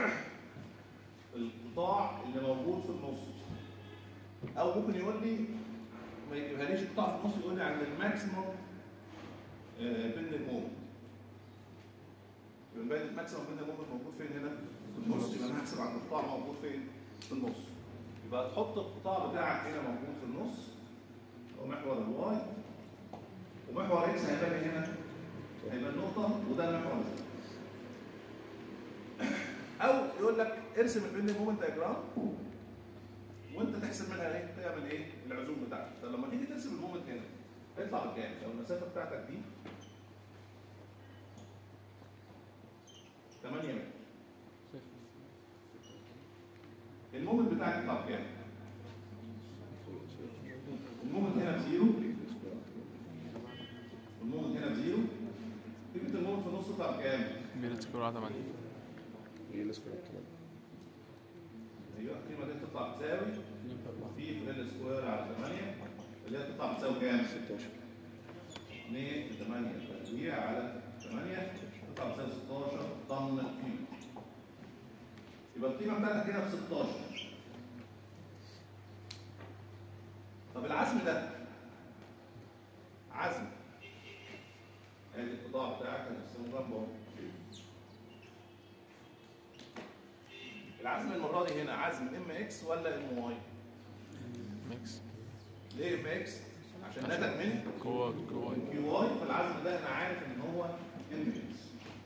Speaker 1: القطاع اللي موجود في النص او ممكن يقول لي ما يجيبهاليش قطاع في النص يقول لي عن الماكسيموم بين المومنت يبقى باين الماكسيموم بين المومنت موجود فين هنا؟ في النص يبقى انا هحسب عن القطاع موجود فين؟ في النص يبقى تحط القطاع بتاعك هنا موجود في النص ومحور الواي ومحور اكس هيبقى لي هنا هيبقى النقطة وده المحور الزي. أو يقول لك ارسم البين مومنت دياجرام وانت تحسب منها ايه؟ تعمل ايه؟ العزوم بتاعتك. طب لما تيجي ترسم المومنت هنا هيطلع بكام؟ لو المسافة بتاعتك دي 8 متر المومنت بتاعك يطلع بكام؟ المومنت هنا بزيرو المومنت هنا بزيرو قيمة المومنت في النص تطلع بكام؟
Speaker 2: بيرت سكور على 8
Speaker 1: ايوه القيمة دي تطلع بتساوي في ال سكوير على 8 اللي هي تطلع بتساوي كام؟
Speaker 3: 16
Speaker 1: 2 في 8 تربيع على 8 تطلع بتساوي 16 طن كيلو يبقى القيمة بتاعتك هنا ب 16 طب العزم ده عزم ادي القطاع بتاعك هنقسمه جنب اهو العزم المرة دي هنا عزم ام اكس ولا ام واي؟
Speaker 2: ميكس
Speaker 1: ليه ام اكس؟ عشان نتج من
Speaker 2: قوة قوة
Speaker 1: كيو واي فالعزم ده انا عارف ان هو ام اكس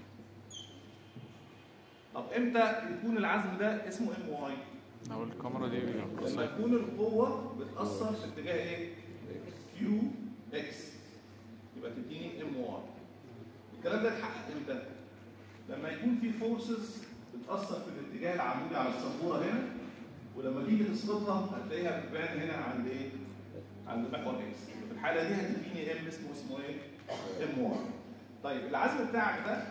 Speaker 1: طب امتى يكون العزم ده اسمه ام واي؟
Speaker 2: لو الكاميرا دي
Speaker 1: لما
Speaker 2: قصيرة
Speaker 1: يكون القوة بتأثر في اتجاه ايه؟ كيو اكس يبقى تديني ام واي الكلام ده اتحقق امتى؟ لما يكون في فورسز بتأثر في الاتجاه العمودي على السبورة هنا ولما تيجي تسقطها هتلاقيها بتبان هنا عند ايه؟ عند محور اكس في الحالة دي هتديني ام اسمه اسمه ايه؟ ام واي طيب العزم بتاعك ده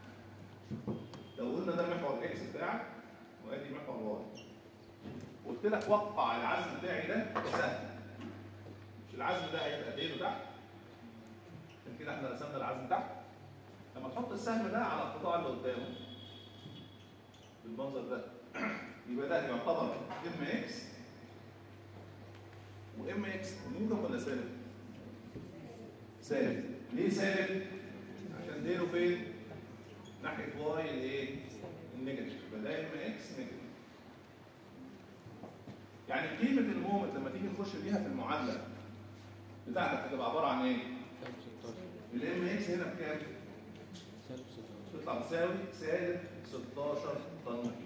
Speaker 1: لو قلنا ده محور اكس بتاعك وادي محور واي قلت لك وقع العزم بتاعي ده سهل مش العزم ده هيبقى ديله تحت عشان كده احنا رسمنا العزم تحت لما تحط السهم ده على القطاع اللي قدامه بالمنظر ده يبقى ده يعتبر ام اكس وام اكس موجب ولا سالب؟ سالب ليه سالب؟ عشان ديله فين؟ ناحيه واي الايه؟ النيجاتيف يبقى ده ام اكس نيجاتيف يعني قيمة المومنت لما تيجي نخش بيها في المعادلة بتاعتك هتبقى عبارة عن ايه؟
Speaker 3: سالب 16
Speaker 1: الام اكس هنا بكام؟
Speaker 3: سالب 16
Speaker 1: تطلع تساوي سالب 16 طن كيلو.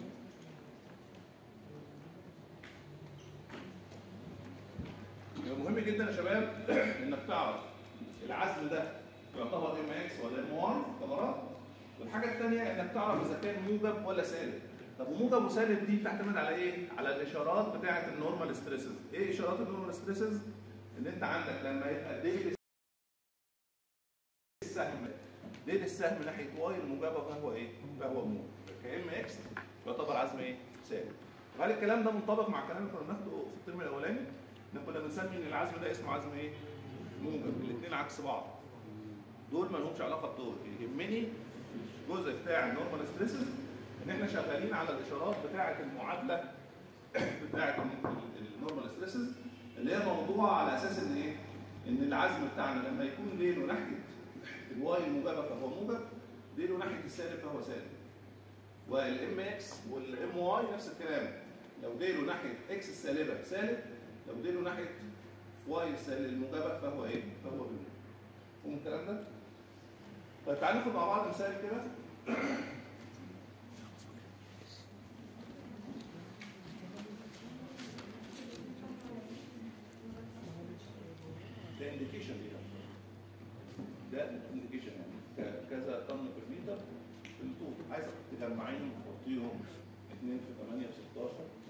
Speaker 1: يبقى مهم جدا يا شباب انك تعرف العزم ده يعتبر ام اكس ولا ام واي كاميرات والحاجه الثانيه انك تعرف اذا كان موجب ولا سالب طب وموجب وسالب دي بتعتمد على ايه؟ على الاشارات بتاعه النورمال ستريسز ايه اشارات النورمال ستريسز؟ ان انت عندك لما يبقى ديل السهم ديل السهم ناحيه واي الموجبه فهو ايه؟ فهو موجب كام اكس يعتبر عزم ايه؟ ثابت وهل الكلام ده منطبق مع الكلام اللي كنا بناخده في الترم الاولاني؟ ان كنا بنسمي ان العزم ده اسمه عزم ايه؟ موجب الاثنين عكس بعض دول ما لهمش علاقه بدول يهمني الجزء بتاع النورمال ستريسز ان احنا شغالين على الاشارات بتاعه المعادله بتاعه النورمال ستريسز اللي هي موضوعه على اساس ان ايه؟ ان العزم بتاعنا لما يكون ليله ناحيه الواي الموجبه فهو موجب ليله ناحيه السالب فهو سالب والام اكس والام واي نفس الكلام لو ديله ناحيه اكس السالبه سالب لو ديله ناحيه واي السالب الموجبه فهو ايه؟ فهو بموجب فاهم الكلام ده؟ طيب تعالى ناخد مع بعض مثال كده ده انديكيشن دي ده انديكيشن يعني ك- كذا طن بر متر في الطول عايزك تجمعيهم وتحطيهم 2 في 8 في 16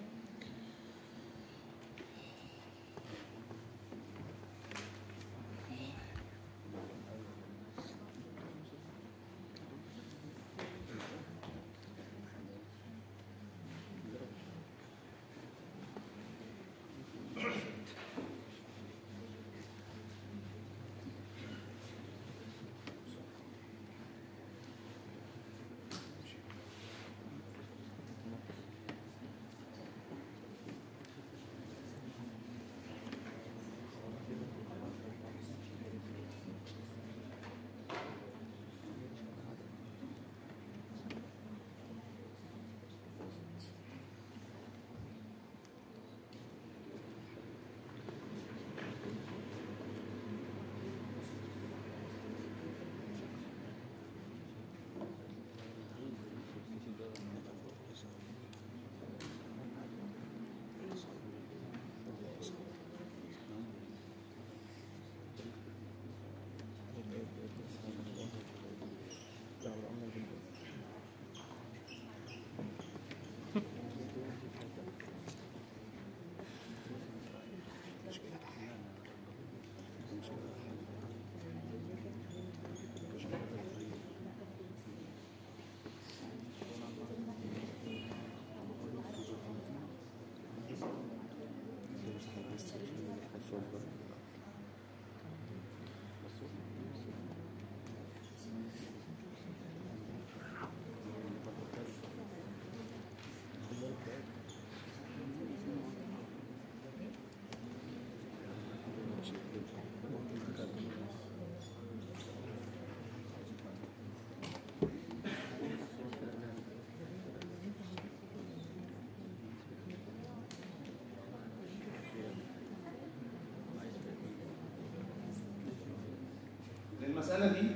Speaker 1: المسألة دي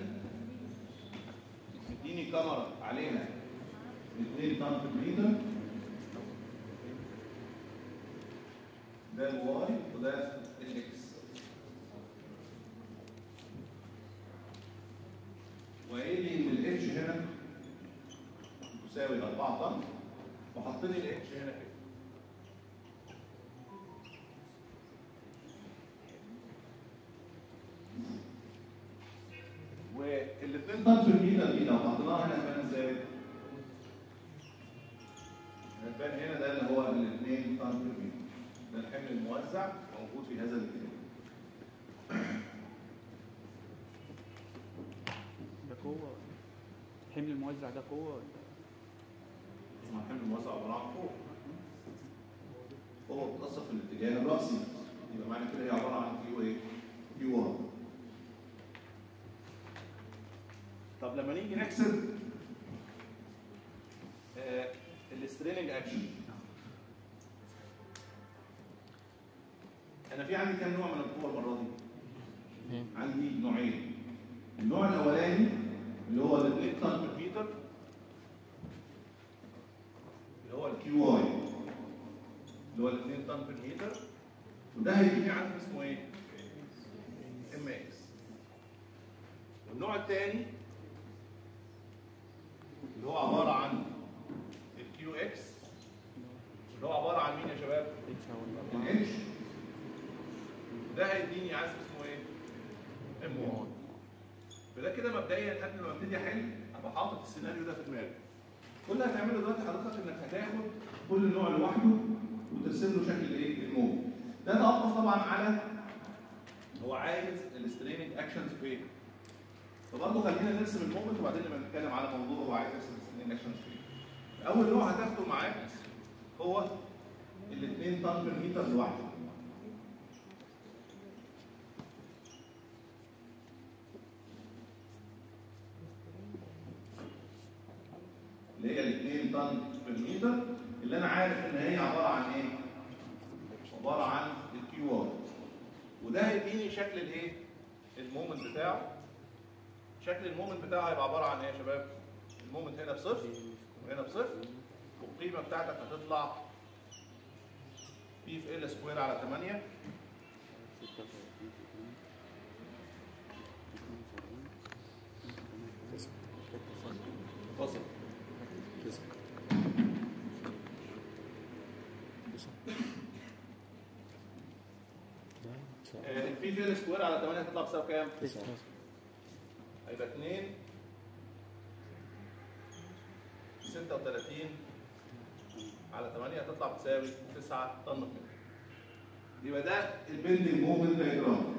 Speaker 1: اديني كاميرا عليها 2 طن في المتر ده الواي وده الاكس وقايل لي ان الاتش هنا تساوي 4 طن وحط لي الاتش هنا كده والاثنين طن في الميتر دي لو حطيناها هنا هتبان ازاي؟ هتبان هنا ده اللي هو الاثنين طن في الميتر ده الحمل الموزع موجود في هذا الاتجاه
Speaker 3: ده قوة الحمل الموزع ده قوة ولا
Speaker 1: اسمها الحمل الموزع عباره عن قوه قوه بتأثر في الاتجاه الرأسي يبقى معنى كده هي عباره عن كيو ايه؟ كيو 1 طب لما نيجي نحسب آه الستريننج اكشن انا في عندي كام نوع من القوه المره دي؟
Speaker 2: اثنين
Speaker 1: عندي نوعين النوع الاولاني اللي هو الاثنين طن بر متر اللي هو الكيو واي اللي هو الاثنين طن بر متر وده هيديني عدد اسمه ايه؟ ام اكس والنوع الثاني اللي هو عباره عن الكيو اكس مبدئيا قبل ما ابتدي احل ابقى حاطط السيناريو ده في دماغي كل اللي هتعمله دلوقتي حضرتك انك هتاخد كل نوع لوحده وترسم له شكل الايه الموج ده توقف طبعا على هو عايز الستريننج اكشنز فين فبرضه خلينا نرسم المومنت وبعدين نبقى نتكلم على موضوع هو عايز يرسم الستريننج اكشنز فين اول نوع هتاخده معاك هو الاثنين طن بر متر لوحده اللي هي الاثنين طن بر متر اللي انا عارف ان هي عباره عن ايه؟ عباره عن الكيو ار وده هيديني شكل الايه؟ المومنت بتاعه شكل المومنت بتاعه هيبقى عباره عن ايه يا شباب؟ المومنت هنا بصفر وهنا بصفر والقيمه بتاعتك هتطلع بي في ال سكوير على 8 فاصل البي في ال سكوير على 8 هتطلع بتساوي كام؟ هيبقى 2 36 على 8 هتطلع بتساوي 9 طن متر يبقى ده البندنج مومنت دايجرام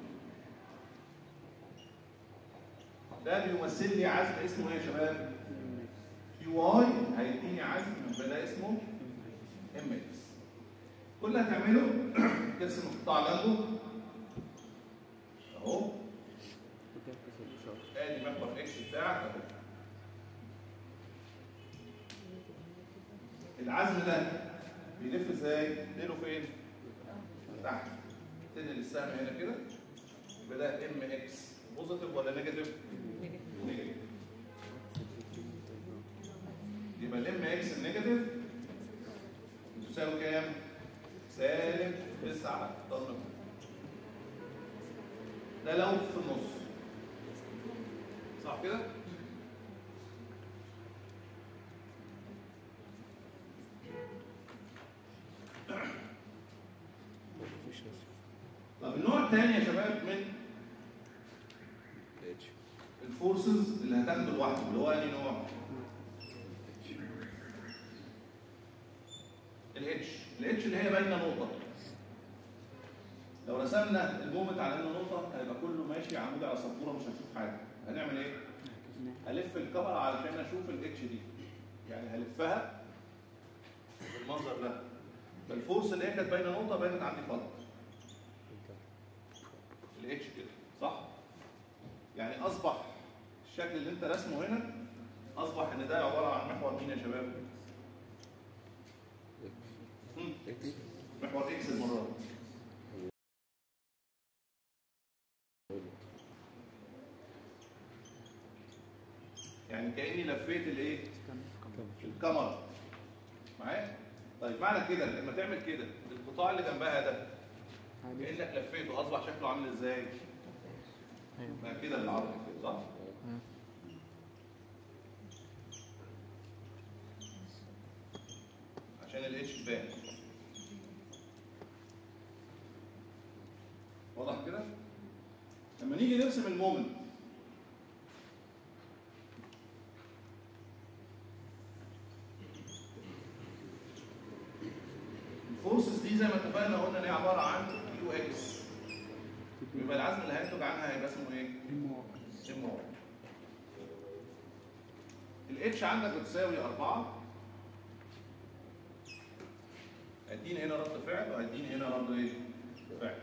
Speaker 1: ده بيمثل لي عزم اسمه ايه يا شباب؟ كيو واي هيديني عزم يبقى ده اسمه ام اكس كل اللي هتعمله ترسم القطاع جنبه اهو ادي محور اكس بتاعك اهو العزم ده بيلف ازاي؟ تديله فين؟ تحت تنقل السهم هنا كده يبقى ده ام اكس بوزيتيف ولا نيجاتيف؟ نيجاتيف يبقى الام اكس النيجاتيف تساوي كام؟ سالب 9 طن ده لو في النص صح كده؟ طب النوع الثاني يا شباب من الفورسز اللي هتاخده لوحده اللي هو انهي نوع؟ الاتش الاتش اللي هي باينه نقطه لو رسمنا المومنت على انه نقطه هيبقى كله ماشي عمودي على سبوره مش هنشوف حاجه هنعمل ايه؟ هلف الكاميرا علشان اشوف الاتش دي يعني هلفها بالمنظر ده فالفورس اللي هي كانت باينه نقطه بانت عندي خط الاتش كده صح؟ يعني اصبح الشكل اللي انت رسمه هنا اصبح ان ده عباره عن محور مين يا شباب؟ مم. محور اكس المره دي يعني كاني لفيت الايه؟ الكاميرا معايا؟ طيب معنى كده لما تعمل كده القطاع اللي جنبها ده كانك لفيته اصبح شكله عامل ازاي؟ بقى كده بالعرض كده صح؟ عشان الاتش تبان واضح كده؟ لما نيجي نرسم المومنت الفورسز دي زي ما اتفقنا قلنا ان هي عباره عن كيو اكس يبقى العزم اللي هينتج عنها هيبقى اسمه ايه؟ ام واي الاتش عندك بتساوي 4 هيديني هنا رد فعل وهيديني هنا رد ايه؟ فعل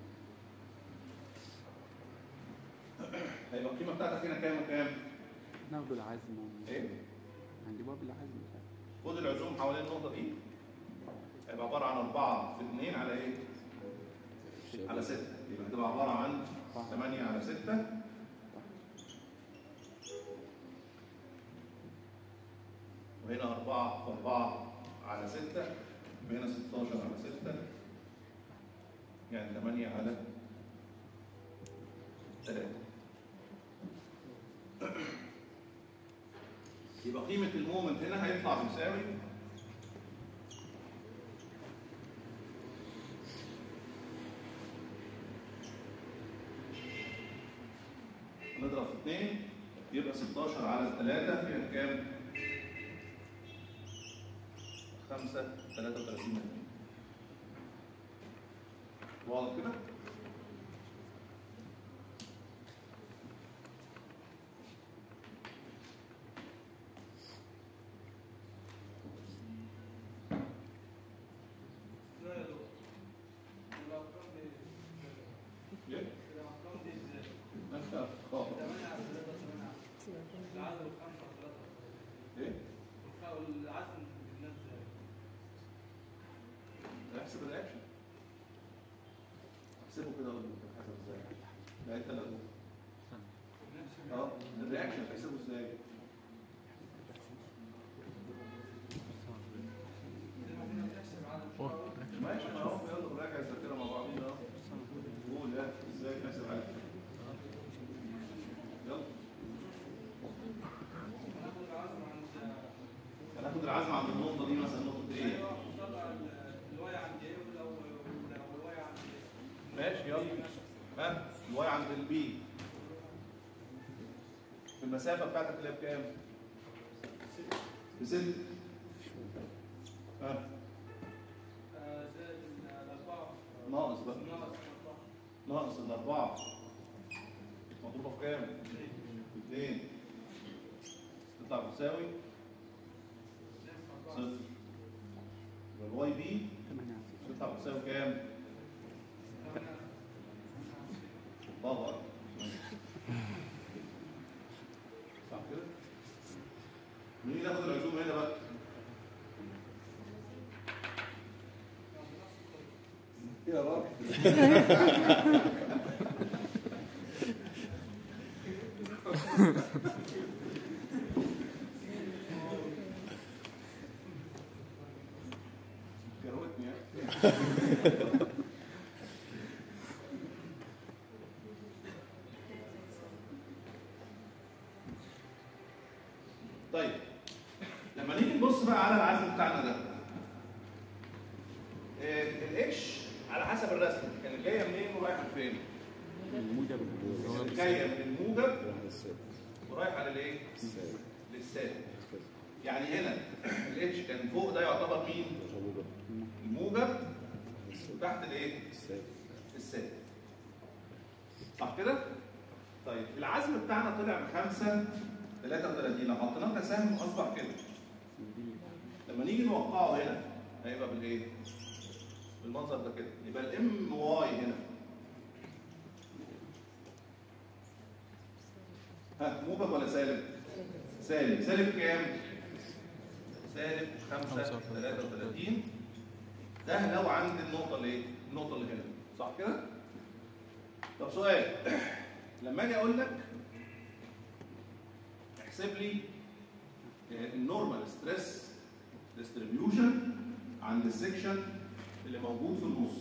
Speaker 1: هيبقى القيمه بتاعتك هنا كام وكام؟
Speaker 3: ناخده العزم
Speaker 1: ايه؟
Speaker 3: هنجيبوها بالعزم
Speaker 1: خد العزوم حوالين النقطه دي هيبقى عباره عن 4 في 2 على ايه؟ على 6 يبقى هتبقى عباره عن 8 على 6 وهنا 4 في 4 على 6 وهنا 16 على 6 يعني 8 على 3 يبقى قيمة المومنت هنا هيطلع بيساوي نضرب في 2 يبقى 16 على 3 فيها كام؟ 5 33 متر واضح كده؟ ليه؟ انت اه ايه؟ احسب الرياكشن احسبه كده ولا حسب ازاي؟ لا انت اللي هتقول. اه الرياكشن تحسبه ازاي؟ ماشي اهو يلا نراجع الذاكره مع بعضينا اهو قول يا ازاي نحسب عليك يلا هناخد العزم عند النقطه دي مثلا نقطه ايه؟ ماشي يلا ها الواي عند البي في المسافه بتاعتك اللي هي بكام؟ بست ها ناقص بقى ناقص الأربعة مضروبة في كام؟ في اتنين تطلع بتساوي صفر يبقى الواي بي تطلع بتساوي كام؟ بابا صح كده؟ مين ياخد العزومة هنا بقى؟ يا راجل كروتني يا طيب لما نيجي نبص بقى على العزم بتاعنا ده الاتش على حسب الرسم كانت جايه منين ورايحه لفين؟ كانت جايه من الموجب ورايحه للايه؟ للسالب يعني هنا الاتش كان فوق ده يعتبر مين؟ الموجب وتحت الايه؟ السالب صح كده؟ طيب العزم بتاعنا طلع ب 5 33 لو حطيناه كسهم اصبح كده لما نيجي نوقعه هنا هيبقى بالايه؟ بالمنظر ده كده يبقى الام واي هنا ها موجب ولا سالب؟ سالب سالب كام؟ سالب 5 33 ده لو عند النقطة اللي ايه؟ النقطة اللي هنا صح كده؟ طب سؤال لما اجي اقول لك احسب لي النورمال ستريس ديستريبيوشن عند السكشن اللي موجود في النص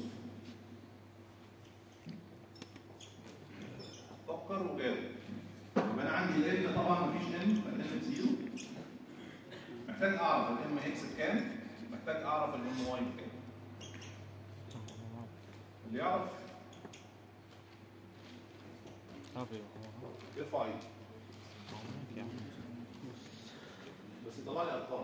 Speaker 1: فكر وجاوب يبقى انا عندي الان طبعا مفيش ان فالان زيرو محتاج اعرف الام اكس بكام محتاج اعرف الام واي بكام اللي يعرف يرفع ايده بس يطلع لي ارقام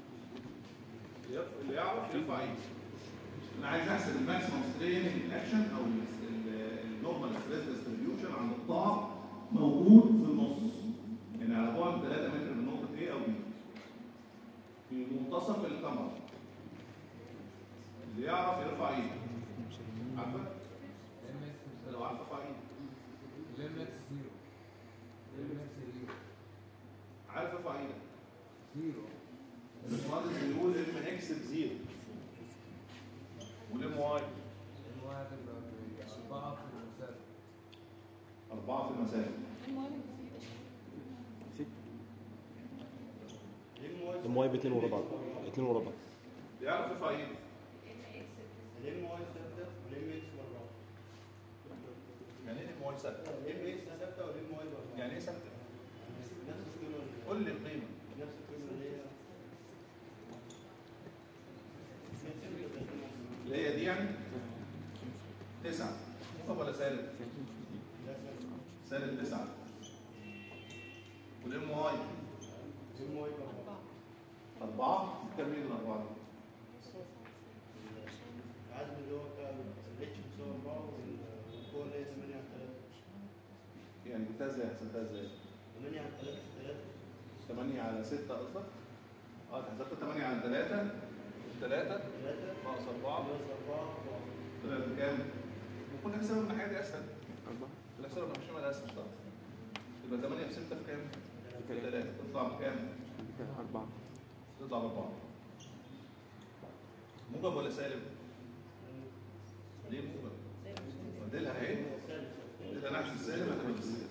Speaker 1: اللي يعرف يرفع ايده انا عايز احسب الماكسيمم سترين اكشن او النورمال ستريس ديستريبيوشن عند القطاع موجود في النص يعني على بعد 3 متر من نقطه A او B في منتصف الكاميرا اللي يعرف يرفع ايده عارفه؟ لو عارفه ارفع ايده
Speaker 4: ليميتس زيرو ليميتس زيرو
Speaker 1: عارف ارفع ايدك
Speaker 4: زيرو
Speaker 1: المهندس بيقول ام اكس بزيرو والام واي
Speaker 4: الواحد يبقى أربعة في المسافة
Speaker 1: أربعة في المسافة
Speaker 5: ام واي باتنين وربع اتنين وربع
Speaker 1: يعرف يرفع ايده
Speaker 6: الام واي ثابته والام اكس بره
Speaker 1: يعني ايه الام واي ثابتة؟
Speaker 6: الام اكس ثابته والام واي بره
Speaker 1: يعني ايه ثابتة؟
Speaker 6: نفس القيمه
Speaker 1: قول لي القيمة
Speaker 6: نفس القيمه اللي هي
Speaker 1: اللي هي دي يعني تسعة موجب ولا سالب؟ سالب تسعة والام واي
Speaker 6: الام واي باربعة
Speaker 1: أربعة كمل الأربعة دي.
Speaker 6: العزم اللي هو بتاع الاتش بيساوي أربعة والقوة اللي هي 8 على 3
Speaker 1: يعني جبتها ازاي حسبتها ازاي
Speaker 6: 8 على 3 3
Speaker 1: 8 على 6 قصدك اه حسبت 8 على 3 3
Speaker 6: 3
Speaker 1: ناقص 4
Speaker 6: ناقص 4
Speaker 1: طلع بكام؟ ممكن نحسبها من الناحية دي أسهل نحسبها من الشمال أسهل طبعا يبقى 8 في 6 في كام؟ في 3 تطلع بكام؟
Speaker 3: أربعة
Speaker 1: تطلع بأربعة موجب ولا سالب؟ ليه موجب؟ بديلها اهي بديلها نحس السالب هتبقى بالسالب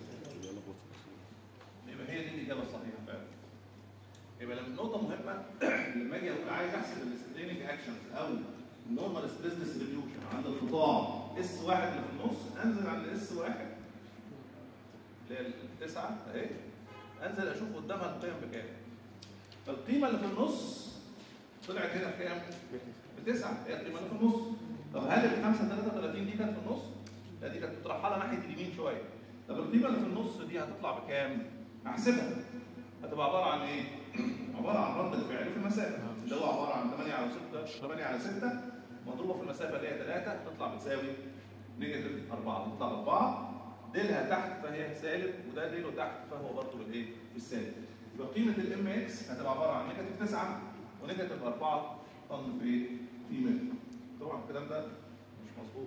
Speaker 1: يبقى هي دي الإجابة الصحيحة فعلا يبقى لما نقطة مهمة لما أجي أقول عايز أحسب السترينج أكشنز أو النورمال ستريس ديستريبيوشن عند القطاع اس واحد اللي في النص أنزل عند اس واحد اللي هي التسعة أهي أنزل أشوف قدامها القيم بكام فالقيمة اللي في النص طلعت هنا بكام؟ بتسعة هي القيمة اللي في النص طب هل ال 5 33 دي كانت في النص؟ لا دي كانت مترحلة ناحية اليمين شوية طب القيمة اللي في النص دي هتطلع بكام؟ هحسبها هتبقى عبارة عن ايه؟ عبارة عن رد الفعل في المسافة اللي هو عبارة عن 8 على 6 8 على 6 مضروبة في المسافة اللي هي 3 تطلع بتساوي نيجاتيف 4 تطلع 4 ديلها تحت فهي سالب وده ديله تحت فهو برضه بالايه؟ بالسالب يبقى قيمة الام اكس هتبقى عبارة عن نيجاتيف 9 ونيجاتيف 4 طن في ايه؟ في متر طبعا الكلام ده مش مظبوط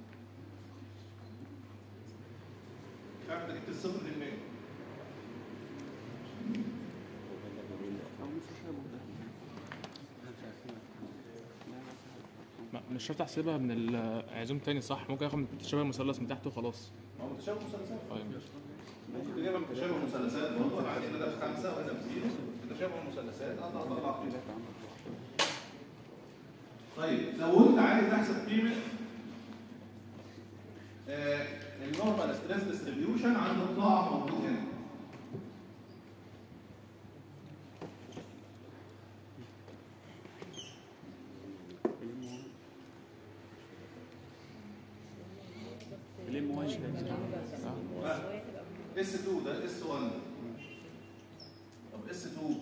Speaker 1: مش عارف انت جبت الصفر دي منين؟
Speaker 3: أو مش هشربه ده
Speaker 2: ما- مش شرط احسبها من العزوم تاني صح ممكن اخد من تشابه المثلث من تحت وخلاص
Speaker 1: ما هو متشابه مثلثات
Speaker 2: طيب ماشي
Speaker 1: ممكن تجيبها من تشابه مثلثات برضه انا عندي ده بخمسه وهنا بزيرو تشابه المثلثات اقدر اطلع قيمه طيب لو انت عايز تحسب قيمه آه النورمال ستريس ديستريبيوشن عند القطاع موجود هنا
Speaker 3: الام واي
Speaker 1: اس 2 ده اس 1 طب اس 2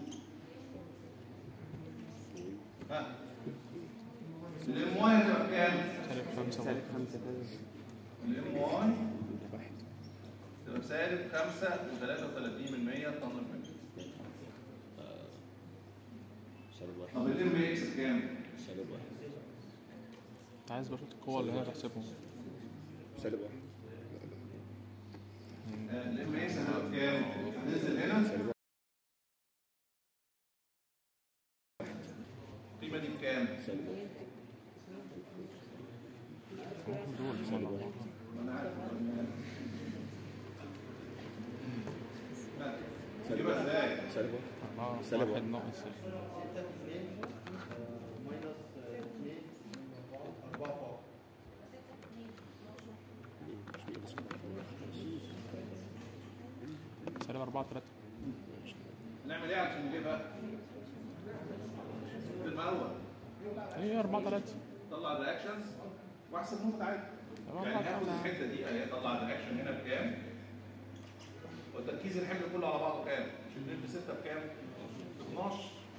Speaker 1: ها الام واي هتبقى بكام؟
Speaker 2: سالب خمسة
Speaker 3: سالب خمسة كذا
Speaker 1: الام واي تبقى سالب 5 و33 من 100 طن في المتر
Speaker 5: سالب واحد
Speaker 1: طب الام اكس بكام؟
Speaker 5: سالب واحد
Speaker 2: انت عايز برضه القوة اللي هنا تحسبهم
Speaker 5: سالب واحد
Speaker 1: الام اكس هتبقى بكام؟ هننزل هنا القيمه دي بكام؟
Speaker 5: سالب واحد
Speaker 2: دول
Speaker 5: سالب واحد
Speaker 1: انا عارف تجيبها ازاي؟
Speaker 5: سالب واحد
Speaker 2: أربعة
Speaker 5: سالب
Speaker 2: واحد
Speaker 5: واحد.
Speaker 2: ناقص
Speaker 6: 6 في 2 ماينس 2 4 فوق
Speaker 2: سالب أربعة تلاتة
Speaker 1: نعمل ايه عشان نجيبها؟ في المأول
Speaker 2: هي أربعة تلاتة
Speaker 1: طلع الرياكشنز واحسب نقط عادي
Speaker 2: تمام،
Speaker 1: يعني هاخد
Speaker 2: طبعا.
Speaker 1: الحته دي اهي اطلع الرياكشن هنا بكام والتركيز الحمل كله على بعضه كام؟ 20 في 6 بكام؟ 12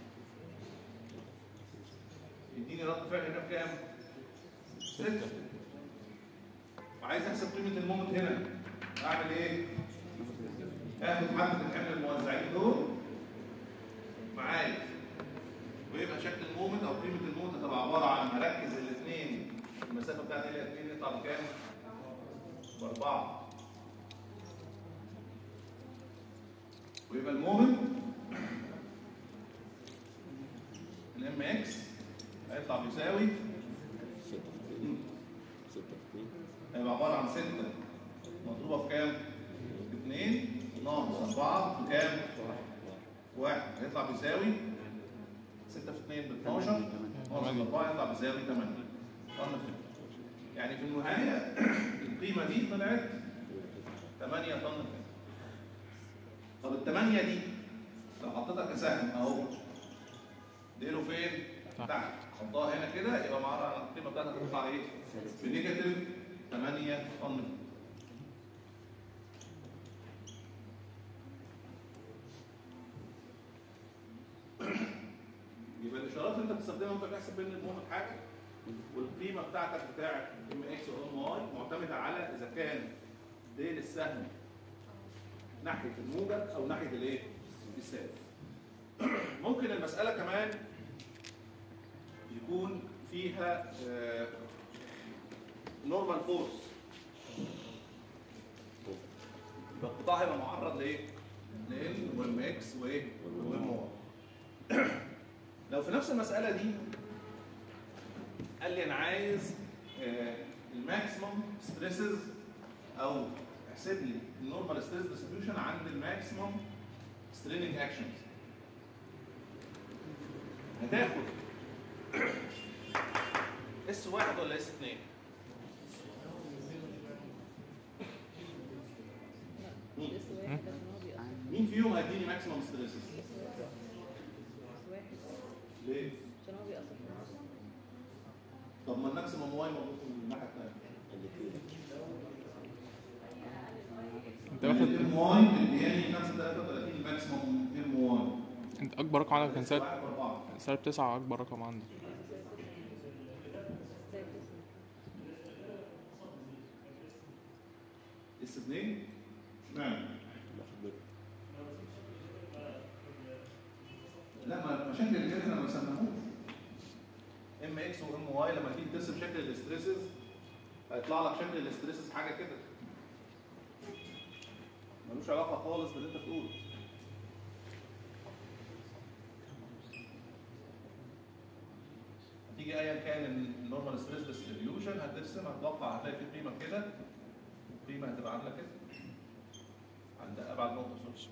Speaker 1: يديني رد فعل هنا بكام؟ 6 وعايز احسب قيمه المومنت هنا اعمل ايه؟ اخد حبه الحمل الموزعين دول معايا ويبقى شكل المومنت او قيمه المومنت هتبقى عباره عن مركز الاثنين المسافه بتاعت اللي هي 2 يطلع بكام؟ باربعه ويبقى المومنت الام اكس هيطلع بيساوي
Speaker 5: ستة في اتنين ستة في اتنين
Speaker 1: هيبقى عباره عن 6 مضروبه في كام؟ 2 ناقص 4 في كام؟ واحد هيطلع بيساوي 6 في 2 ب 12 ناقص 4 يطلع بيساوي 8 طن في يعني في النهايه القيمه دي طلعت 8 طن في طب ال 8 دي لو حطيتها كسهم اهو ديله فين؟
Speaker 2: تحت.
Speaker 1: تحت حطها هنا كده يبقى معاها القيمه بتاعتها تطلع ايه؟ بنيجاتيف 8 طن الاشارات اللي انت بتستخدمها وانت بتحسب بين المهم حاجه والقيمه بتاعتك بتاعت ام اكس وام واي معتمده على اذا كان ديل السهم ناحيه الموجب او ناحيه الايه؟ السالب. ممكن المساله كمان يكون فيها نورمال فورس يبقى القطاع هيبقى معرض لايه؟ لان وام اكس وايه؟ وام واي. لو في نفس المساله دي قال لي انا عايز الماكسيموم ستريسز او احسب لي النورمال ستريس ديستريبيوشن عند الماكسيموم ستريننج اكشنز هتاخد اس واحد ولا اس اثنين؟ مين؟ مين فيهم هيديني ماكسيموم ستريسز؟ ليه؟ طب ما الماكسيموم واي موجود في الناحيه الثانيه
Speaker 2: انت واخد
Speaker 1: الام واي مدياني 533 الماكسيموم ام واي
Speaker 2: انت اكبر رقم عندك كان سالب
Speaker 1: واحد واربعه
Speaker 2: سالب تسعة اكبر رقم عندك
Speaker 1: اس 2 اشمعنى؟ لا ما مشاكل الجهاز احنا ما رسمناهوش ام اكس وام واي لما تيجي ترسم شكل الاستريسز هيطلع لك شكل الاستريسز حاجه كده ملوش علاقه خالص باللي انت بتقوله هتيجي ايا كان النورمال ستريس ديستريبيوشن هترسم هتوقع هتلاقي في قيمه كده قيمه هتبقى عامله كده عند ابعد نقطه سوري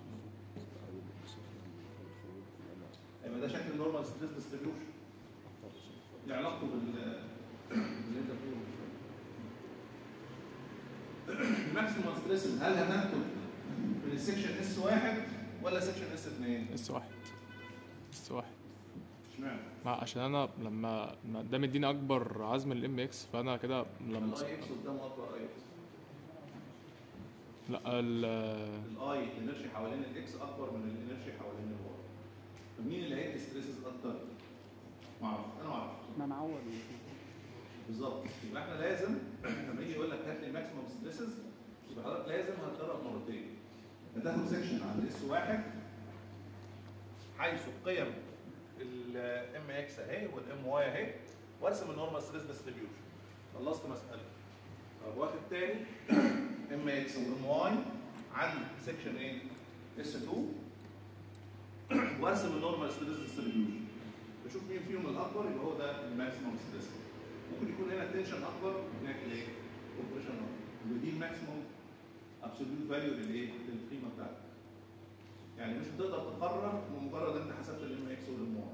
Speaker 1: يبقى ده شكل النورمال ستريس ديستريبيوشن ليه علاقته بال باللي انت بتقوله الماكسيمم ستريس هل هناخد من السكشن اس واحد ولا سكشن اس اثنين؟
Speaker 2: اس واحد اس واحد
Speaker 1: اشمعنى؟
Speaker 2: ما عشان انا لما لما ده مديني اكبر عزم الام اكس فانا كده لما
Speaker 1: الاي اكس قدامه اكبر اي اكس
Speaker 2: لا ال
Speaker 1: الاي الانرشي حوالين الاكس اكبر من الانرشي حوالين الواي فمين اللي هيدي ستريسز اكتر؟ ما اعرفش انا ما اعرفش
Speaker 3: ما نعوض
Speaker 1: بالظبط يبقى احنا لازم لما يجي يقول لك هات لي ماكسيموم ستريسز يبقى حضرتك لازم هتجرب مرتين هتاخد سكشن عند اس واحد حيث قيم الام اكس اهي والام واي اهي وارسم النورمال ستريس ديستريبيوشن خلصت مساله طب واخد تاني ام اكس وام واي عند سكشن ايه؟ اس 2 وارسم النورمال ستريس ديستريبيوشن بشوف مين فيهم الاكبر يبقى هو ده الماكسيموم ستريس ممكن يكون هنا التنشن اكبر هناك الايه؟ كومبريشن اكبر ودي الماكسيموم ابسوليوت فاليو للايه؟ للقيمه بتاعتك يعني مش هتقدر تقرر بمجرد انت حسبت الام اكس والام واي